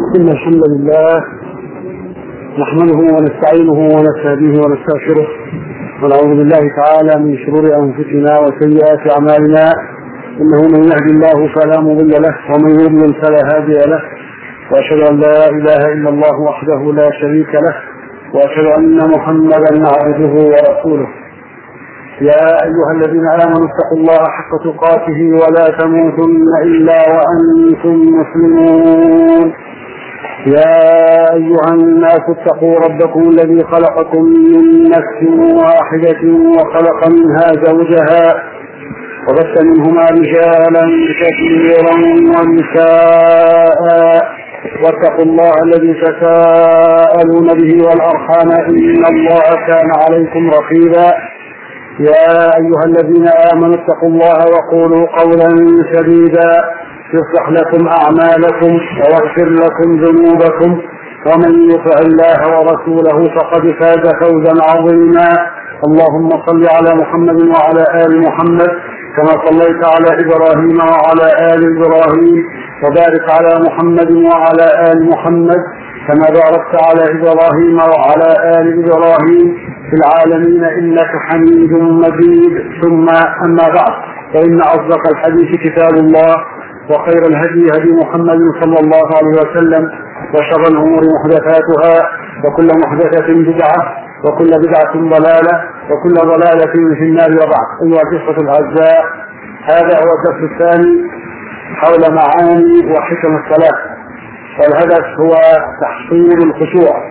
إن الحمد لله نحمده ونستعينه ونستهديه ونستغفره ونعوذ بالله تعالى من شرور أنفسنا وسيئات أعمالنا إنه من يهدي الله فلا مضل له ومن يضلل فلا هادي له وأشهد أن لا إله إلا الله وحده لا شريك له وأشهد أن محمدا عبده ورسوله يا أيها الذين آمنوا اتقوا الله حق تقاته ولا تموتن إلا وأنتم مسلمون يا أيها الناس اتقوا ربكم الذي خلقكم من نفس واحدة وخلق منها زوجها وبث منهما رجالا كثيرا ونساء واتقوا الله الذي تساءلون به والأرحام إن الله كان عليكم رقيبا يا أيها الذين آمنوا اتقوا الله وقولوا قولا سديدا يصلح لكم أعمالكم ويغفر لكم ذنوبكم ومن يطع الله ورسوله فقد فاز فوزا عظيما اللهم صل على محمد وعلى آل محمد كما صليت على إبراهيم وعلى آل إبراهيم وبارك على محمد وعلى آل محمد كما باركت على إبراهيم وعلى آل إبراهيم في العالمين إنك حميد مجيد ثم أما بعد فإن أصدق الحديث كتاب الله وخير الهدي هدي محمد صلى الله عليه وسلم وشر الأمور محدثاتها وكل محدثة بدعة وكل بدعة ضلالة وكل ضلالة في النار وبعد أيها الإخوة الأعزاء هذا هو الدرس الثاني حول معاني وحكم الصلاة والهدف هو تحصيل الخشوع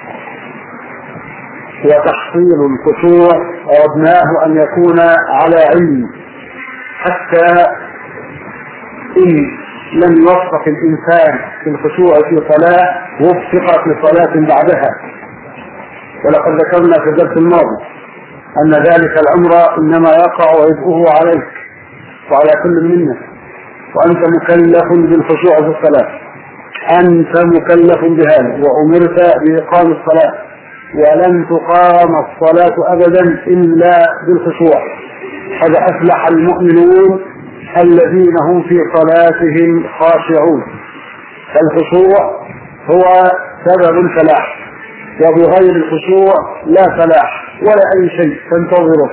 وتحصيل الخشوع أردناه أن يكون على علم حتى إن لم يوفق الإنسان في الخشوع في صلاة وفق في صلاة بعدها ولقد ذكرنا في الدرس الماضي أن ذلك الأمر إنما يقع عبئه عليك وعلى كل منا وأنت مكلف بالخشوع في الصلاة أنت مكلف بهذا وأمرت بإقام الصلاة ولن تقام الصلاة أبدا إلا بالخشوع قد أفلح المؤمنون الذين هم في صلاتهم خاشعون الخشوع هو سبب الفلاح وبغير الخشوع لا فلاح ولا أي شيء تنتظره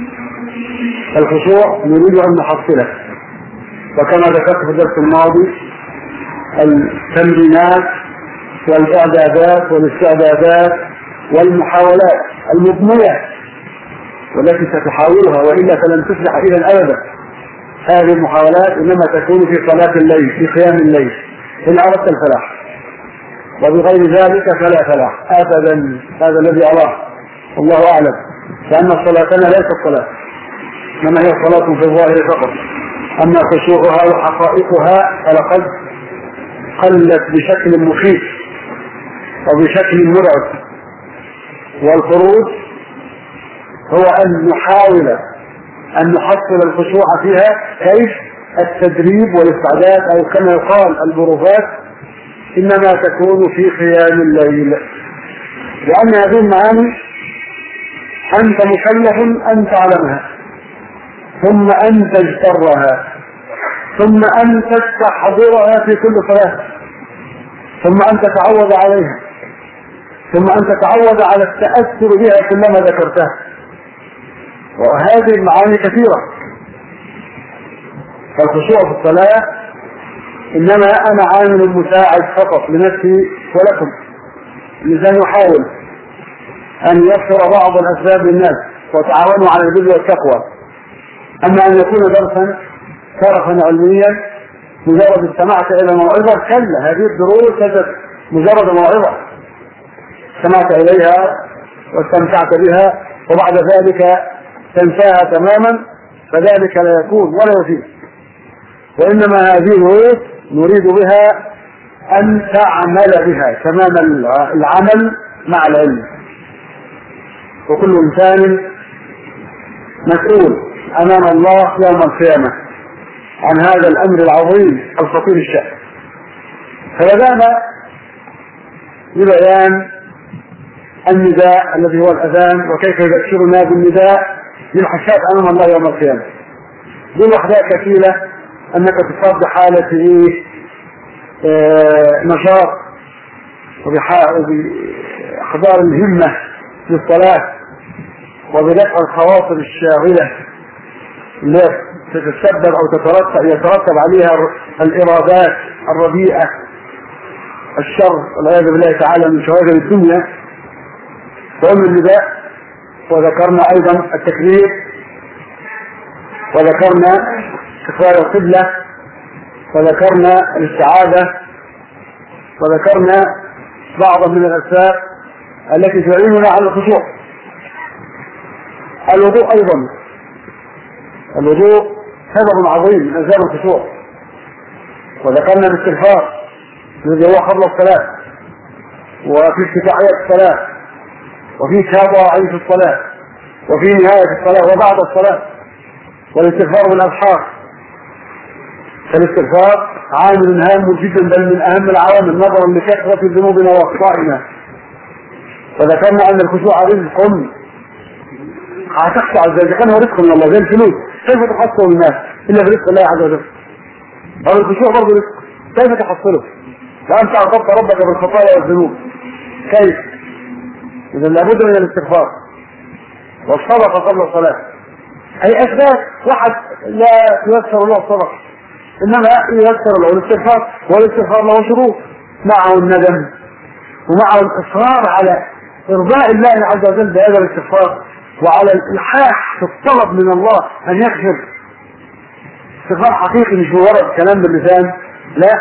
الخشوع نريد أن نحصله وكما ذكرت في الدرس الماضي التمرينات والإعدادات والاستعدادات والمحاولات المضنية والتي ستحاولها وإلا فلن تفلح إذا أبدا هذه المحاولات إنما تكون في صلاة الليل في قيام الليل إن أردت الفلاح وبغير ذلك فلا فلاح أبدا هذا الذي أراه والله أعلم لأن صلاتنا ليست صلاة إنما هي صلاة في الظاهر فقط أما خشوعها وحقائقها فلقد قلت بشكل مخيف وبشكل مرعب والخروج هو أن نحاول أن نحصل الخشوع فيها كيف التدريب والاستعداد أو كما يقال البروفات إنما تكون في قيام الليل لأن هذه المعاني أنت مكلف أن تعلمها ثم أن تجترها ثم أن تستحضرها في كل صلاة ثم أن تتعود عليها ثم أن تتعود على التأثر بها كلما ذكرتها وهذه المعاني كثيرة فالخشوع في الصلاة إنما أنا عامل مساعد فقط لنفسي ولكم الإنسان يحاول أن يغفر بعض الأسباب للناس وتعاونوا على البر والتقوى أما أن يكون درسا شرفا علميا مجرد استمعت الى موعظه كلا هذه الدروس ليست مجرد موعظه استمعت اليها واستمتعت بها وبعد ذلك تنساها تماما فذلك لا يكون ولا يفيد وانما هذه الدروس نريد بها ان تعمل بها تمام العمل مع العلم وكل انسان مسؤول امام الله يوم القيامه عن هذا الامر العظيم الخطير الشأن فبدانا ببيان النداء الذي هو الاذان وكيف يذكرنا بالنداء للحساب امام الله يوم القيامه دي وحدها كفيله انك تصاب بحاله ايه آه نشاط وبإحضار الهمة للصلاة وبدفع الخواطر الشاغلة التي تتسبب أو تترتب يترتب عليها الإرادات الرديئة الشر والعياذ بالله تعالى من شواغل الدنيا وأم النداء وذكرنا أيضا التكبير وذكرنا استقبال القبلة وذكرنا الاستعاذة وذكرنا بعضا من الأسباب التي تعيننا على الخشوع الوضوء أيضا الوضوء سبب عظيم من أسباب الخشوع وذكرنا الاستغفار الذي هو قبل الصلاة وفي افتتاحية الصلاة وفي شهادة في الصلاة وفي نهاية الصلاة وبعد الصلاة والاستغفار بالأبحار فالاستغفار عامل هام جدا بل من أهم العوامل نظرا لكثرة ذنوبنا وأخطائنا وذكرنا أن الخشوع رزق هتخشع ازاي اذا كان هو رزق من الله زي الفلوس كيف تحصل الناس الا برزق الله عز وجل او الخشوع برضه رزق كيف تحصله لا انت عقبت ربك بالخطايا والذنوب كيف اذا لابد من الاستغفار والصدقه قبل الصلاه اي اسباب واحد لا ييسر له الصدقه انما ييسر له الاستغفار والاستغفار له شروط معه الندم ومعه الاصرار على ارضاء الله عز وجل بهذا الاستغفار وعلى الالحاح في الطلب من الله ان يغفر استغفار حقيقي مش مجرد كلام باللسان لا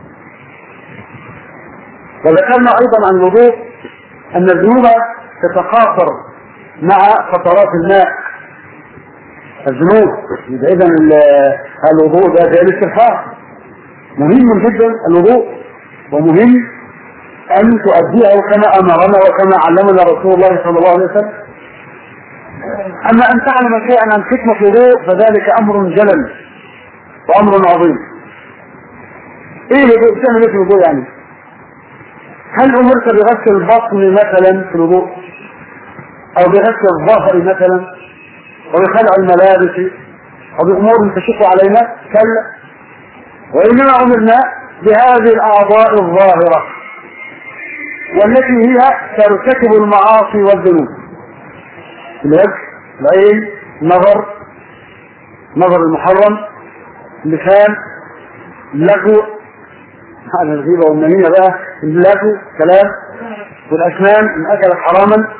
وذكرنا ايضا عن الوضوء ان الذنوب تتقاطر مع قطرات الماء الذنوب اذا الوضوء ده زي الاستغفار مهم جدا الوضوء ومهم ان تؤديه كما امرنا وكما علمنا رسول الله صلى الله عليه وسلم اما ان تعلم شيئا عن حكمه الوضوء فذلك امر جلل وامر عظيم ايه الوضوء تعمل ايه في الوضوء يعني هل امرت بغسل البطن مثلا في الوضوء او بغسل الظهر مثلا او بخلع الملابس او بامور تشق علينا كلا وانما امرنا بهذه الاعضاء الظاهره والتي هي ترتكب المعاصي والذنوب الوجه العين النظر نظر المحرم اللسان اللغو هذا الغيبة والنميمة بقى اللغو كلام والأسنان إن أكلت حراما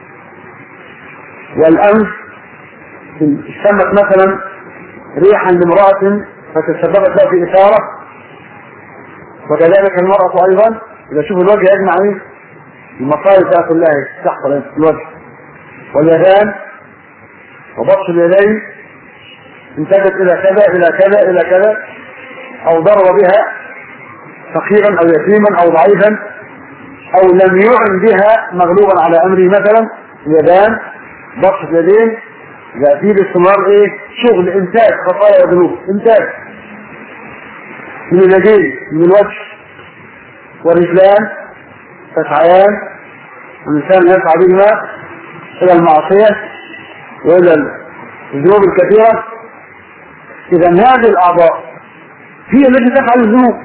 والأنف إن شمت مثلا ريحا لامرأة فتسببت له في إثارة وكذلك المرأة أيضا إذا شوف الوجه يجمع إيه المصائب بقى كلها تحصل في الوجه واليدان وبطش اليدين انتجت إلى كذا إلى كذا إلى كذا أو ضرب بها فقيرا او يتيما او ضعيفا او لم يعن بها مغلوبا على امره مثلا اليدان بطش اليدين يأتي باستمرار ايه شغل انتاج خطايا وذنوب انتاج من اليدين من الوجه والرجلان تسعيان الانسان يسعى بهما الى المعصيه والى الذنوب الكثيره اذا هذه الاعضاء هي التي تفعل الذنوب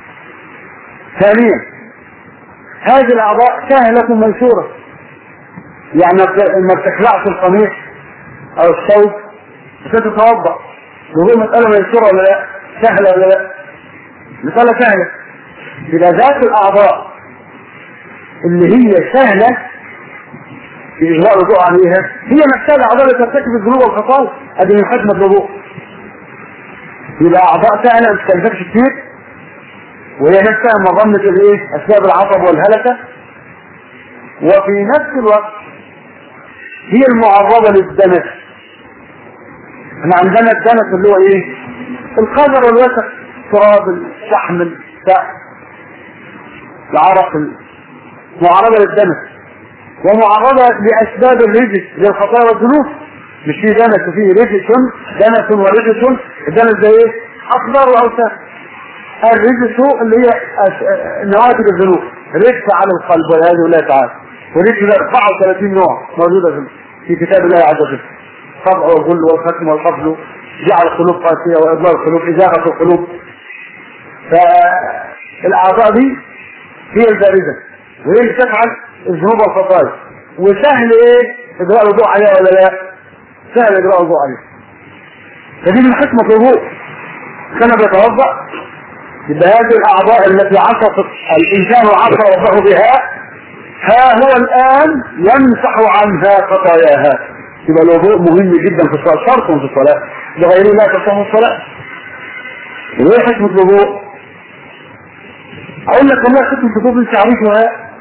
ثانيا هذه الاعضاء سهلة ميسورة يعني ما بتخلعش القميص او الثوب ستتوضا وهو مسألة ميسورة ولا لا سهلة ولا لا مسألة سهلة إذا ذات الأعضاء اللي هي سهلة في إجراء الوضوء عليها هي نفسها الأعضاء اللي ترتكب الذنوب والخطايا أدي من حكمة الوضوء يبقى أعضاء سهلة ما تكلفكش كتير وهي نفسها مظنة الايه اسباب العصب والهلكة وفي نفس الوقت هي المعرضة للدنس احنا عندنا الدنس اللي هو ايه القذر والوسخ تراب الشحم السقف العرق معرضة للدنس ومعرضة لأسباب الرجس للخطايا والذنوب مش في دنس وفيه رجس دنس ورجس الدنس ده ايه أصغر وأوسخ الرجس اللي هي نواتج الذنوب رجس على القلب والعياذ بالله تعالى ورجس ده 34 نوع موجودة في كتاب الله عز وجل طبع والغل والختم والقفل جعل القلوب قاسية وإضلال القلوب إزاغة القلوب فالأعضاء دي هي البارزة وهي اللي تفعل الذنوب والخطايا وسهل ايه اجراء الوضوء عليها ولا لا سهل اجراء الوضوء عليها فدي من حكمة الوضوء كان بيتوضا يبقى هذه الاعضاء التي عصت الانسان وعصى ربه بها ها هو الان يمسح عنها خطاياها يبقى الوضوء مهم جدا في الصلاه شرط في الصلاه لغيره لا تصح الصلاه وايه حكمه الوضوء؟ اقول لك والله حكمه الوضوء انت عارفها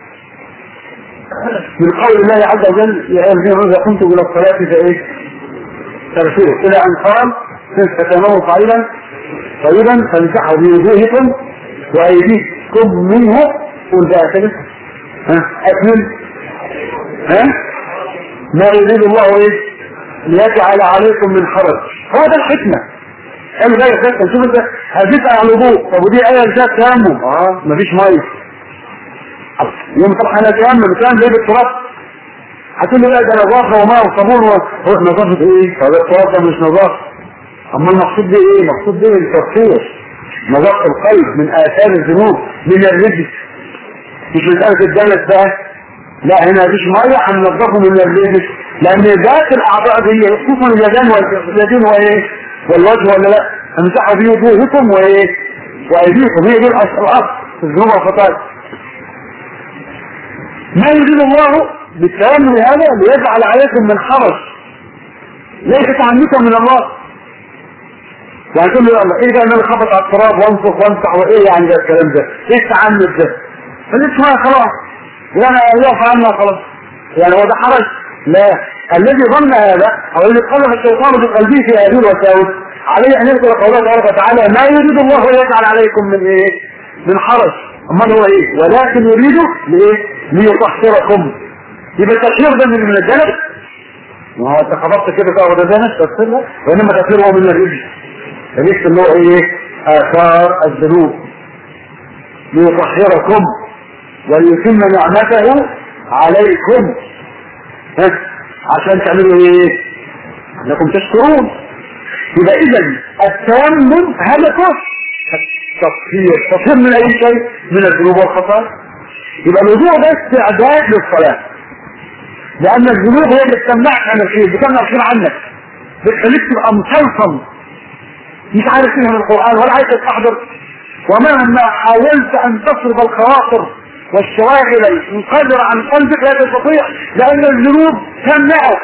من قول الله عز وجل يا ايها الذين اذا قمتم الى الصلاه فايه؟ تغسلوا الى ان قال فتناموا قليلا طيبا فامسحوا بوجوهكم وايديكم منه قول بقى كده ها اكمل ها ما يريد الله ايه ليجعل عليكم من حرج هو ده الحكمه قال بقى يا فندم شوف انت هتسال على الوضوء طب ودي ايه ازاي تيمم اه مفيش ميه يوم طبعا انا اتيمم كان ليه بالتراب هتقول لي لا ده نظافه وماء وصابون و... نظافه ايه؟ طب التراب ده مش نظافه اما المقصود بيه ايه؟ المقصود بيه التطهير نظافه القلب من اثار الذنوب من الرجس مش مساله الدنس بقى لا هنا مفيش ميه هننظفه من الرجس لان ذات الاعضاء دي خصوصا اليدين واليدين وايه؟ والوجه ولا لا؟ امسحوا بيه وجوهكم وايه؟ وايديكم هي دي الاصل الذنوب والخطايا ما يريد الله بالتيمم هذا ليجعل عليكم من حرج ليس تعنيكم من الله يعني تقول له الله ايه ده انا خبط على التراب وانفخ وامسح وايه يعني ده الكلام ده ايه التعنت ده فليس ما خلاص انا يقف عنا خلاص يعني هو ده حرج لا الذي ظن هذا او الذي قذف الشيطان بقلبه في هذه الوساوس عليه ان يذكر قوله تبارك وتعالى ما يريد الله يجعل عليكم من ايه من حرج امال هو ايه ولكن يريد لايه ليطهركم يبقى التطهير ده من الجنب ما هو انت خبطت كده تاخد الجنب تغسلها وانما تطهيره من الرجل الرجل اللي هو ايه اثار الذنوب ليطهركم وليتم نعمته عليكم ها عشان تعملوا ايه انكم تشكرون يبقى اذا التيمم هدفه التطهير تطهير من اي شيء من الذنوب والخطايا يبقى الوضوء ده استعداد للصلاة لأن الذنوب هي اللي بتمنعك عن الخير بتمنع الخير عنك بتخليك تبقى مسلطن مش عارف فيها من القرآن ولا عايز تحضر ومهما حاولت أن تصرف الخواطر والشواغل القادرة عن قلبك لا تستطيع لأن الذنوب تمنعك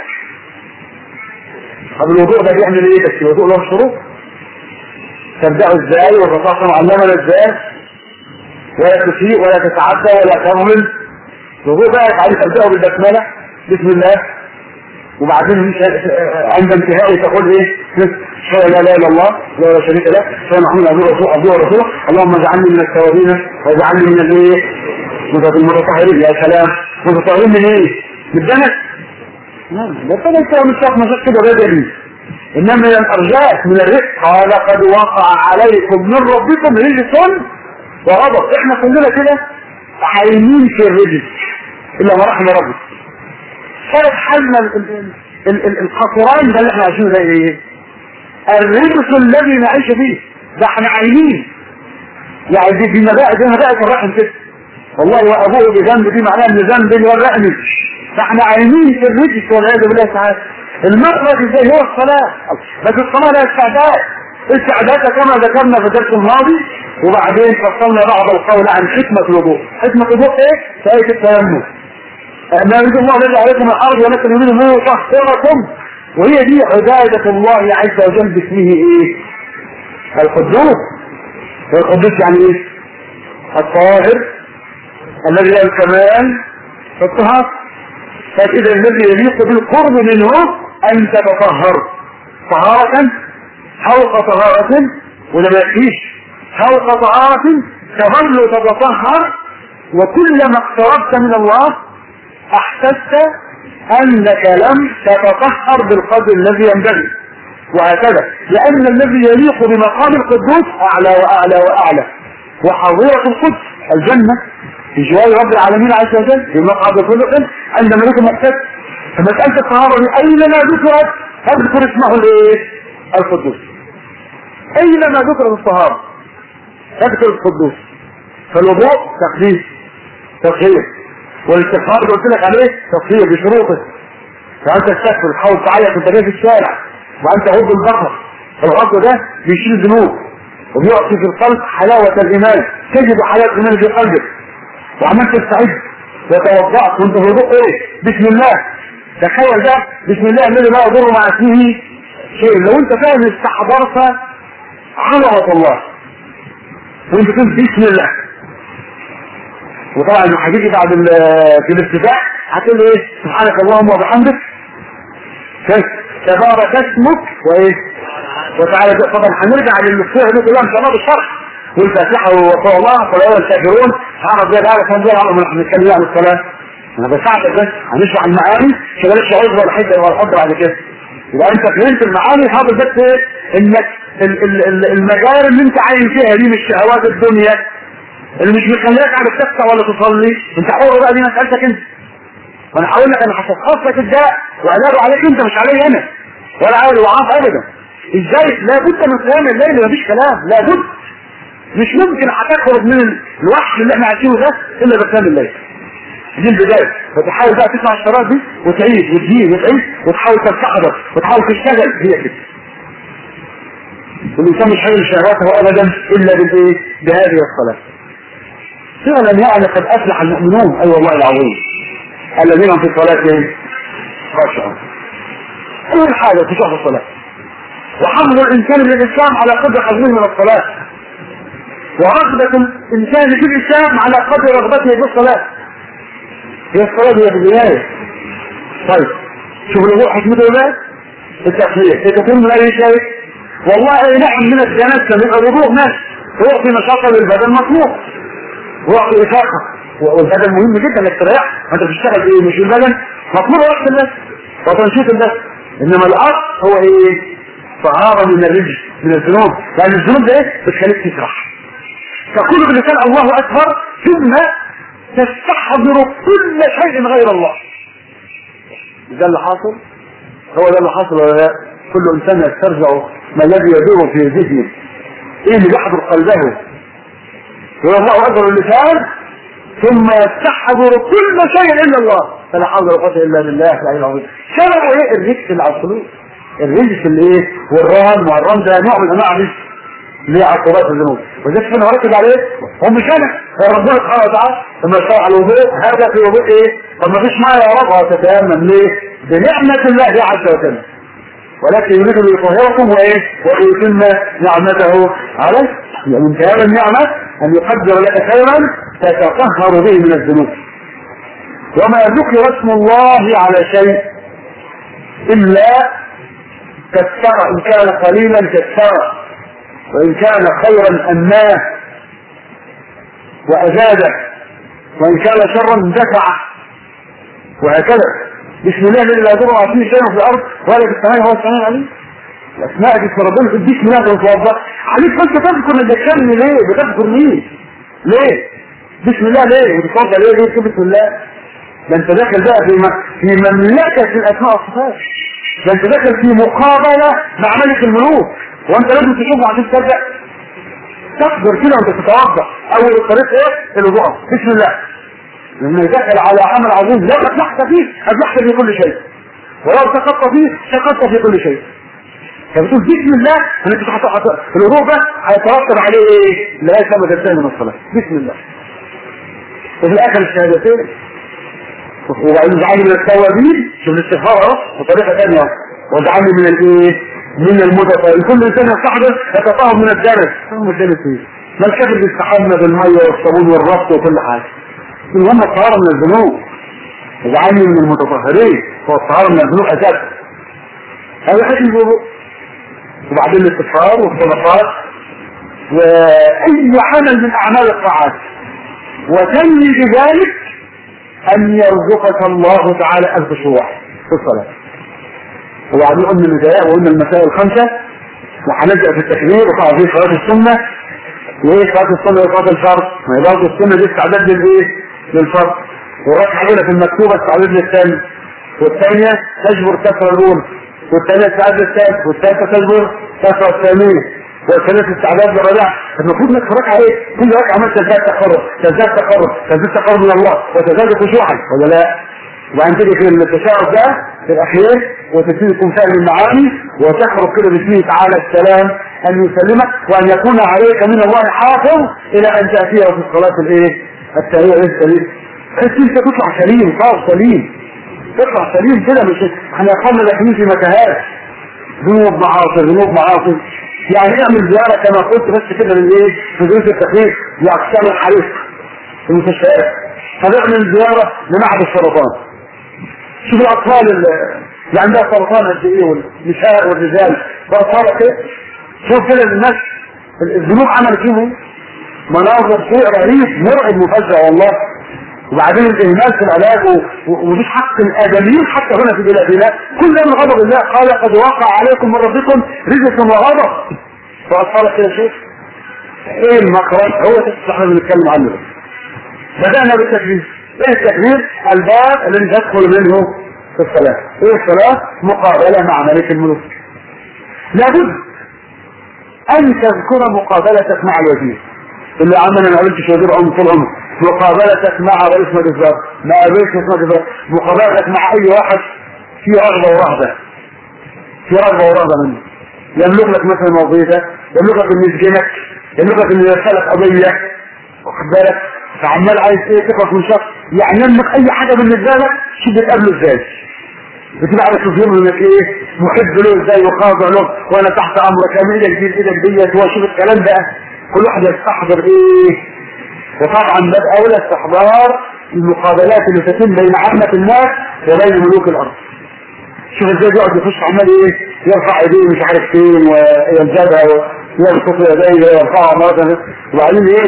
طب الوضوء ده بيعمل ايه بس الوضوء له شروط تبدأه ازاي والرسول علمنا ازاي ولا تسيء ولا تتعدى ولا تظلم الوضوء بقى تعالي تبدأه بالبسملة بسم الله وبعدين مش عند انتهائه تقول ايه لا لا اله الا الله لا شريك له شيء محمود عبد الرسول عبد الرسول اللهم اجعلني من التوابين واجعلني من الايه من المتطهرين يا سلام متطهرين من ايه من الدنس ده طبعا انت مش شايف مشاكل كده بدني انما من الارجاء من الرزق قال قد وقع عليكم من ربكم رجس وغضب احنا كلنا كده حايمين في الرجس الا ما رحم ربك صارت حالنا القطران ده اللي احنا عايشينه زي ايه الرجس الذي نعيش فيه ده احنا عايمين يعني دي دي مبادئ دي مبادئ الرحم كده والله وابوه بذنب دي معناها ان ذنب يورقني فاحنا عايمين في الرجس والعياذ بالله تعالى المخرج ازاي هو الصلاه بس الصلاه لها استعداد استعدادها كما ذكرنا في الدرس الماضي وبعدين فصلنا بعض القول عن حكمة الوضوء حكمة الوضوء ايه؟ في آية التيمم ما يريد الله الذي عليكم الأرض ولكن يريد أن يطهركم وهي دي عبادة الله عز وجل باسمه ايه؟ القدوس والقدوس يعني ايه؟ الطاهر الذي له الكمال في الطهارة فإذا الذي يليق بالقرب منه أن تتطهر طهارة فوق طهارة ولا ما يكفيش فوق طهارة تظل تتطهر وكلما اقتربت من الله احسست انك لم تتطهر بالقدر الذي ينبغي وهكذا لان الذي يليق بمقام القدوس اعلى واعلى واعلى وحظيرة القدس الجنة في جوار رب العالمين عز وجل في مقعد خلق عند ملك مقتد فمسألة الطهارة اينما ذكرت اذكر اسمه الايه؟ القدوس اينما ذكرت الطهارة اذكر القدوس فالوضوء تقديس تطهير والاستغفار اللي قلت لك عليه تفصيل بشروطه فانت تستغفر تحاول تعيط وانت جاي في الشارع وانت غض البصر الغض ده بيشيل ذنوب وبيعطي في القلب حلاوة الإيمان تجد حلاوة الإيمان في قلبك وعمال تستعد وتوضأت وانت في وضوء ايه بسم الله تخيل ده بسم الله الذي لا يضر مع اسمه شيء لو انت فعلا استحضرت عظمة الله وانت تقول بسم الله وطبعا هتيجي بعد في الافتتاح هتقول ايه سبحانك اللهم وبحمدك كيف تبارك اسمك وايه وتعالى طبعا هنرجع للمفتوح دي كلها ان شاء الله بالشرح والفاتحه وقول الله فلا الكافرون هعرف زي هذا كان زي هعرف من هنتكلم عن الصلاه انا بساعدك بس هنشرح المعاني عشان بلاش عذر ولا حجه ولا حجه بعد كده يبقى انت فهمت المعاني حاضر بس ايه انك المجال اللي انت عايش فيها دي مش شهوات الدنيا اللي مش مخليك على تفتح ولا تصلي انت حر بقى دي مسألتك انت وانا هقول لك انا هشخص لك الداء وعلاجه عليك انت مش علي انا ولا على الوعاف ابدا ازاي لابد من قيام الليل مفيش كلام لابد مش ممكن هتخرج من الوحش اللي احنا عايشينه ده الا بقيام الليل دي البداية فتحاول بقى تسمع الشرايط دي وتعيش وتجيب وتعيش وتحاول تستحضر وتحاول تشتغل هي كده والإنسان مش حامل شهواته أبدا إلا بالإيه؟ بهذه الصلاة فعلا يعني قد أفلح المؤمنون أي والله العظيم الذين هم في صلاتهم خاشعون أول حاجة في شهر الصلاة وحمل الإنسان للإسلام على قدر حزمه من الصلاة ورغبة الإنسان في الإسلام على قدر رغبته في الصلاة هي الصلاة هي البداية طيب شوف الوضوء حكمته ايه التخلية تكون من أي شيء والله أي نوع من الجنات كان يبقى الوضوء ماشي ويعطي نشاطا للبدن مطلوب ويعطي إفاقة والبدن مهم جدا انك تريح انت بتشتغل ايه مش البدن مطلوب وقت الناس وتنشيط الناس انما الاصل هو ايه طهارة من الرجل من الذنوب لان الذنوب ده ايه بتخليك تسرح تقول بلسان الله اكبر ثم تستحضر كل شيء غير الله ده اللي حاصل هو ده اللي حاصل ولا لا كل انسان يسترجع ما الذي يدور في ذهنه ايه اللي يحضر قلبه هو الله اكبر اللسان ثم يستحضر كل شيء الا الله فلا حول ولا قوه الا بالله العلي العظيم سببه ايه الرجس اللي على القلوب الرجس اللي ايه والرهن والرهن ده نوع من انواع الرجس ليه عقوبات الذنوب وذلك انا مركز عليه هو مش انا هو ربنا سبحانه وتعالى لما يشرع على الوضوء هذا في وضوء ايه طب ما فيش ميه يا رب تتيمم ليه بنعمه الله عز وجل ولكن يريد ان يطهركم وايه ويتم نعمته عليك يعني من كلام النعمه ان يقدر لك خيرا تتطهر به من الذنوب وما ذكر اسم الله على شيء الا كثر ان كان قليلا كثر وإن كان خيرا أماه وأزاده وإن كان شرا دفعه وهكذا بسم الله الذي لا يضر مع فيه شيء في الأرض ولا في السماء هو السماء عليه الأسماء اسم ربنا في بسم الله وتوضأ عليك فأنت تذكر من ذكرني ليه بتذكر مين ليه بسم الله ليه وتتوضأ ليه ليه بسم الله ده انت داخل بقى في في مملكة الأسماء والصفات ده انت داخل في مقابلة مع ملك الملوك وانت لازم تشوفه عشان تبدا تصبر كده وانت تتوضا اول الطريق ايه الوضوء بسم الله لما دخل على عمل عظيم لو افلحت فيه افلحت في كل شيء ولو سقطت فيه سقطت في كل شيء فبتقول بسم الله انك تحط الوضوء ده هيترتب عليه ايه لا ما تنتهي من الصلاه بسم الله وفي الاخر الشهادتين وبعدين اجعلني من التوابين شوف الاستغفار اهو بطريقه ثانيه واجعلني من الايه من المتطهر كل انسان يستحضر يتطهر من الدرس هم الدرس ايه ما الكافر بيستحمى بالميه والصابون والربط وكل حاجه المهم الطهاره من الذنوب اجعلني من المتطهرين هو الطهاره من الذنوب اساسا هذا حكم الوضوء وبعدين الاستغفار والصدقات واي عمل من اعمال الطاعات وتنمي بذلك ان يرزقك الله تعالى الخشوع في الصلاه وبعدين قلنا النداء وقلنا المسائل الخمسة وهنبدأ في التكبير وطبعا في صلاة السنة وايه صلاة السنة وصلاة الفرض ما هي برضه السنة دي استعداد للايه؟ للفرض والركعة الأولى في المكتوبة استعداد للثاني والثانية تجبر كسر الأولى والثانية استعداد للثالث والثالثة تجبر كسر الثانية وثلاث استعداد للرجع المفروض انك تتفرج عليه كل ركعه عملت تزداد تقرب تزداد تقرب تزداد تقرب من الله وتزداد خشوعا ولا لا؟ وبعدين تيجي في التشاؤم ده في الاخير وتبتدي تكون فاهم المعاني وتخرج كده باسمه تعالى السلام ان يسلمك وان يكون عليك من الله حافظ الى ان تاتيه في الصلاه الايه؟ التاليه السليم بس انت تطلع سليم صار سليم تطلع سليم كده مش احنا قلنا داخلين في متاهات ذنوب معاصي ذنوب معاصي يعني اعمل زيارة كما قلت بس كده للايه في دروس التخفيف لاقسام الحريق في المستشفيات فنعمل زيارة لمعهد السرطان شوف الاطفال اللي عندها سرطان قد ايه والنساء والرجال بأطفال كده شوف كده الناس الذنوب عملت فيهم مناظر شيء رهيب مرعب مفزع والله وبعدين الاهمال في العلاج ومفيش حق الادميين حتى هنا في بلادنا كل ده من غضب الله قال قد وقع عليكم من ربكم رزق وغضب فاصبحت كده شيء ايه المخرج هو ده اللي احنا بنتكلم عنه بدانا بالتكبير ايه التكبير الباب الذي تدخل منه في الصلاه ايه الصلاه مقابله مع ملك الملوك لابد ان تذكر مقابلتك مع الوزير اللي عمل ما قابلتش وزير عمر طول عمر مقابلتك مع رئيس مجلس الوزراء ما قابلتش رئيس مجلس الوزراء مقابلتك مع اي واحد في رغبه ورهبه في رغبه ورهبه منه يملك لك مثلا وظيفه يملك لك انه يسجنك يملك لك انه يدخلك قضيه واخد بالك فعمال عايز ايه تخلص من شخص يعني يملك اي حاجه بالنسبه لك شو بتقابله ازاي بتبقى عارف تظهر انك ايه محب له ازاي وخاضع له وانا تحت امرك اعمل ايدك دي ايدك ديت هو شوف الكلام ده كل واحد يستحضر ايه وطبعا بدا اولى استحضار المقابلات اللي تتم بين عامة الناس وبين ملوك الارض شوف ازاي بيقعد يخش عمال ايه يرفع ايديه مش عارف فين وينزلها ويبسط يديه ويرفعها مرة وبعدين ايه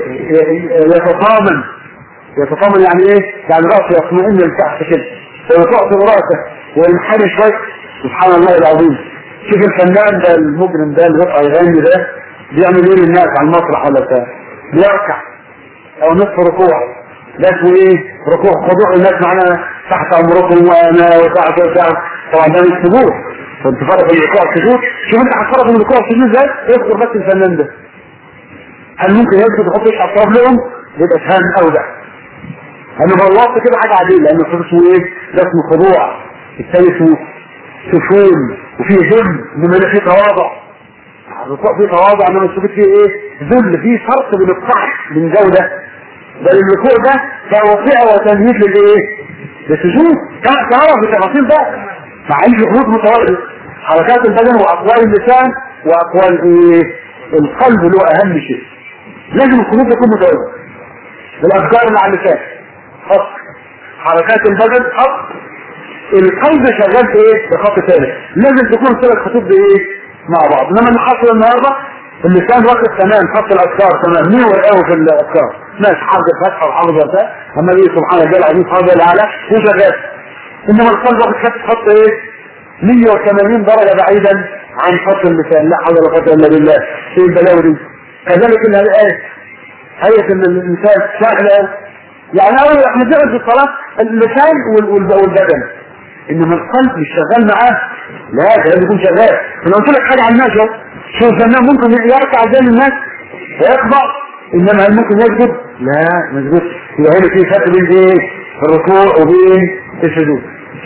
يتطامن يتطامن يعني ايه يعني راسه يطمئن لتحت كده ويتعطي راسه وينحني شويه سبحان الله العظيم شوف الفنان ده المجرم ده اللي بيطلع يغني ده بيعمل ايه للناس على المسرح ولا بتاع بيركع او نصف ركوع ده اسمه ايه ركوع خضوع الناس معانا تحت امركم وانا وتحت وتحت طبعا ده مش سجود فانت فرق بين الركوع والسجود شوف انت هتفرق بين الركوع والسجود ازاي اذكر بس الفنان ده هل ممكن يسجد يحط ايش على الطرف لهم يبقى فهم اودع انا بلغت كده حاجه عاديه لان الخضوع اسمه ايه ده اسمه خضوع الثاني اسمه سفول وفيه ذل انما فيه تواضع الركوع فيه تواضع انما السجود فيه ايه ذل فيه فرق بين الطعن من جوده بل الركوع ده توقيع وتمهيد للايه للسجود تعرف بالتفاصيل بقى مع ان الخروج متواضع حركات البدن واقوال اللسان واقوال ايه القلب له اهم شيء لازم الخروج يكون متواضع الافكار اللي على اللسان خط حركات البدن خط القلب شغال في ايه بخط ثالث لازم تكون ثلاث خطوط بايه مع بعض انما اللي حصل النهارده اللسان واخد تمام خط الافكار تمام مين والقوي في الافكار ماشي حافظ الفتحه وحافظ الفتحه اما ايه سبحان الله العظيم حافظ الاعلى وشغال انما القلب واخد خط خط ايه 180 درجه بعيدا عن خط اللسان لا حول ولا قوه الا بالله ايه البلاوي دي كذلك الايه هيئه الانسان سهله يعني اول احنا بنعمل في الصلاه اللسان والبدن انما القلب مش شغال معاه لا لازم يكون شغال انا قلت لك حاجه عن الناس شوف الفنان ممكن يركع قدام الناس ويخضع انما هل ممكن يسجد؟ لا ما يسجدش يبقى هنا في فرق بين ايه؟ الركوع وبين السجود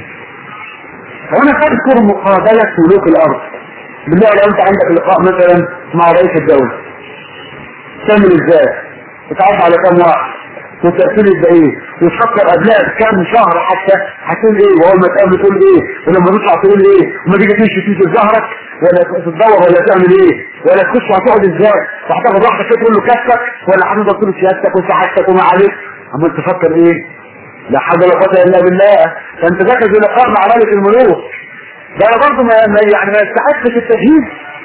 هنا تذكر مقابلة ملوك الأرض بالله لو أنت عندك لقاء مثلا مع رئيس الدولة تعمل ازاي؟ تتعرف على كم واحد وتأثير يبقى ايه وتفكر قبلها كام شهر حتى هتقول ايه واول ما تقابل تقول ايه ولما تطلع تقول ايه وما تيجي تمشي تيجي ظهرك ولا تتدور ولا تعمل ايه ولا تخش هتقعد ازاي وهتاخد راحتك كده تقول له كفك ولا هتفضل تقول سيادتك وسعادتك وما عليك عمال تفكر ايه لا حول ولا قوه الا بالله فانت داخل في لقاء مع ملك الملوك ده برضه ما ما- يعني ما يستحقش التجهيز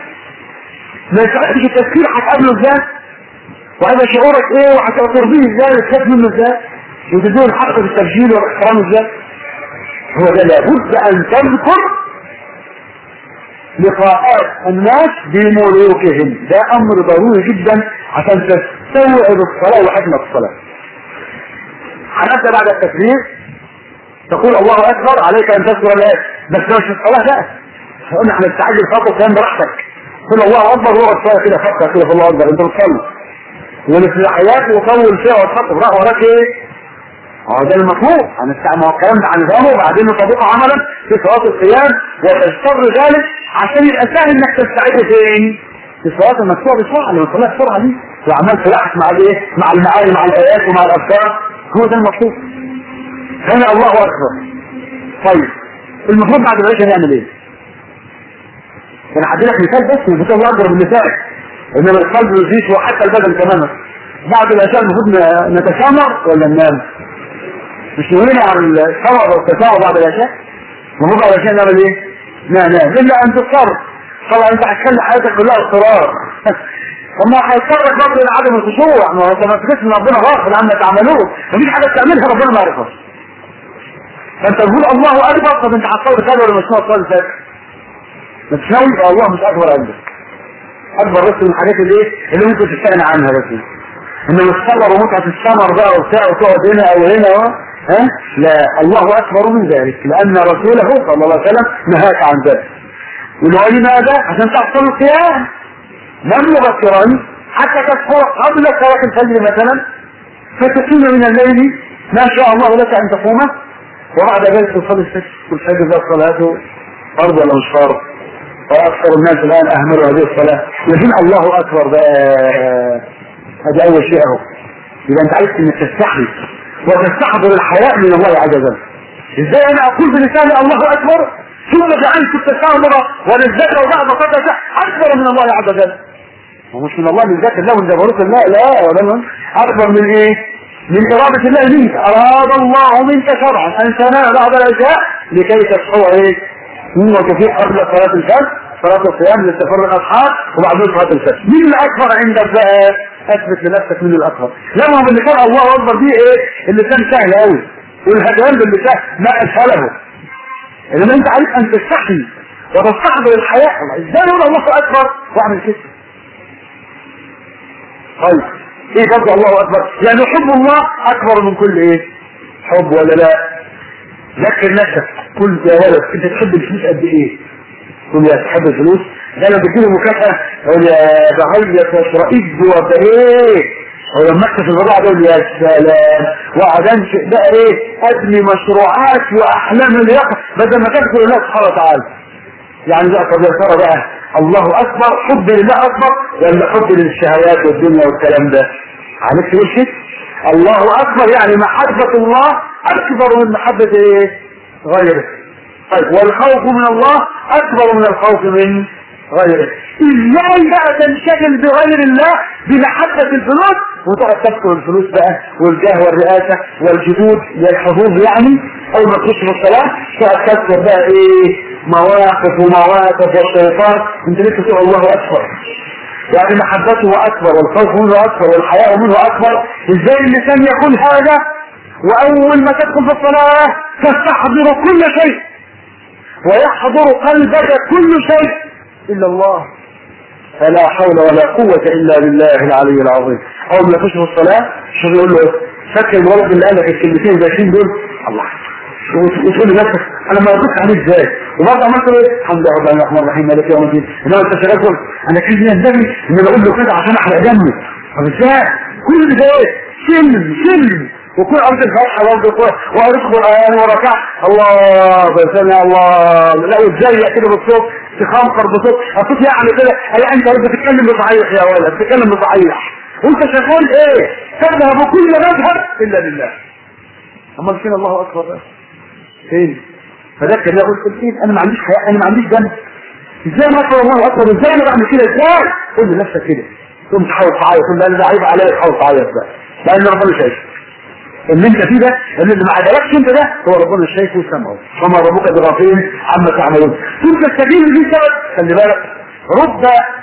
ما يستحقش التفكير هتقابله ازاي وهذا شعورك ايه وهترضيه ازاي وتخاف منه ازاي وتديه الحق في التبجيل والاحترام ازاي هو ده لابد ان تذكر لقاءات الناس بملوكهم ده امر ضروري جدا عشان تستوعب الصلاه وحكمه الصلاه هنبدا بعد التكبير تقول الله اكبر عليك ان تذكر الايه بس ده مش الصلاه بقى قلنا احنا نستعجل فقط كان براحتك قل الله اكبر واقعد شويه كده فكر كده في الله اكبر انت بتصلي والافتتاحيات وطول فيها وتحط في وراك ايه؟ اه ده المطلوب هنستعمل الكلام ده عن نظامه وبعدين نطبقه عملا في صلاه القيام وتستر ذلك عشان يبقى سهل انك تستعد فين؟ في الصلاه المكتوبه بسرعه اللي بتصليها بسرعه دي وعمال تلاحق مع الايه؟ مع المعاني مع الايات ومع الافكار هو ده المطلوب هنا الله اكبر طيب المفروض بعد العشاء نعمل ايه؟ انا هدي لك مثال بس من الله اكبر من مثال انما القلب يزيد وحتى البدن تماما بعد العشاء المفروض نتسامر ولا ننام؟ مش نقولين عن الثمر والتسامر بعد العشاء؟ المفروض بعد العشاء نعمل ايه؟ ننام الا ان تضطر طبعا انت هتخلي حياتك كلها اضطرار طب ما هيضطرك برضه الى عدم الخشوع ما هو انت ما تفتكرش ان ربنا غافل عما تعملون مفيش حاجه بتعملها ربنا ما يعرفهاش فانت تقول الله اكبر طب انت هتصلي فجر ولا مش هتصلي فجر؟ ما تساوي يبقى الله مش اكبر عندك اكبر بس من الحاجات اللي ايه اللي ممكن تستغنى عنها بس انما الصبر ومتعة السمر بقى وبتاع وتقعد هنا او هنا ها لا الله اكبر من ذلك لان رسوله صلى الله عليه وسلم نهاك عن ذلك ولو لماذا؟ عشان تحصل القيام لم مبكرا حتى تسحر قبل صلاة الفجر مثلا فتقيم من الليل ما شاء الله لك ان تقومه وبعد ذلك تصلي الفجر والفجر ده صلاته فرض ولا مش فرض؟ واكثر الناس الان اهملوا هذه الصلاه لكن الله اكبر بقى هذا اول شيء اهو يبقى انت عايز انك تستحي وتستحضر الحياء من الله عز وجل ازاي انا اقول بلساني الله اكبر ثم جعلت التسامر والذكر بعد قدر اكبر من الله عز وجل ومش من الله من ذات الله من جبروت الله لا ولا من اكبر من ايه من إرادة الله منك أراد الله منك شرعا أن تنال بعض الأشياء لكي تشعر إيه؟ وتفيق قبل صلاة الفجر صلاة الصيام للتفرق الأصحاب وبعدين صلاة الفجر مين الأكبر عندك بقى؟ أثبت لنفسك من الأكبر لما باللسان الله أكبر دي إيه؟ اللسان سهل أوي والهديان باللسان ما أسهله إنما أنت عليك أن تستحي وتستحضر الحياة إزاي يقول الله أكبر وأعمل كده طيب ايه قصد الله اكبر يعني حب الله اكبر من كل ايه حب ولا لا ذكر نفسك قل يا ولد انت تحب الفلوس قد ايه قل يا تحب الفلوس ده لو بتجيله مكافأة يقول يا بعيط واشرئيد وده ايه ولما اكتشف البضاعة دول يا سلام وقعد انشئ بقى ايه ابني مشروعات واحلام اليقظة بدل ما تذكر الله سبحانه وتعالى يعني بقى طب يا ترى بقى الله اكبر حب لله اكبر ولا حب للشهوات والدنيا والكلام ده عرفت ايه شيء الله اكبر يعني محبة الله اكبر من محبة ايه غيره طيب والخوف من الله اكبر من الخوف من غيره ازاي بقى تنشغل بغير الله بمحبة الفلوس وتقعد تذكر الفلوس بقى والجاه والرئاسة والجدود للحظوظ يعني اول ما تخش في الصلاة تقعد تذكر بقى ايه مواقف ومواقف والشيطان انت لسه تقول الله اكبر يعني محبته اكبر والخوف منه اكبر والحياء منه اكبر ازاي اللسان يقول هذا واول ما تدخل في الصلاة تستحضر كل شيء ويحضر قلبك كل شيء الا الله فلا حول ولا قوة الا بالله العلي العظيم اول ما تخش في الصلاة شو يقول له فاكر الولد اللي قال لك الكلمتين زي دول الله وتقول لنفسك انا ما ردتش عليه ازاي وبرضه عملت ايه الحمد لله رب الرحمن الرحيم مالك يوم الدين انما انت شغال تقول انا كان يندمي ان انا اقول له كده عشان احرق دمي طب ازاي كل ده ايه سلم سلم وكل ارض الفتحه برضه وقريت قران وركعت الله سمع الله لا وازاي كده بالصوت تخنقر بصوت الصوت يعني كده هي انت بتتكلم بصحيح يا ولد بتتكلم بصحيح وانت شغال ايه تذهب كل مذهب الا لله اما فين الله اكبر بقى فين فذكر لا قلت فين انا ما عنديش حياء انا ما عنديش ذنب ازاي ما اكبر الله اكبر ازاي انا بعمل كده ازاي قول لنفسك كده تقوم تحاول تعيط تقول انا ده عيب عليا تحاول تعيط بقى لان ربنا شايف اللي انت فيه ده اللي ما عجبكش انت ده هو ربنا شايفه وسامعه وما ربك بغافل عما تعملون كنت تستجيب ليه سبب خلي بالك رب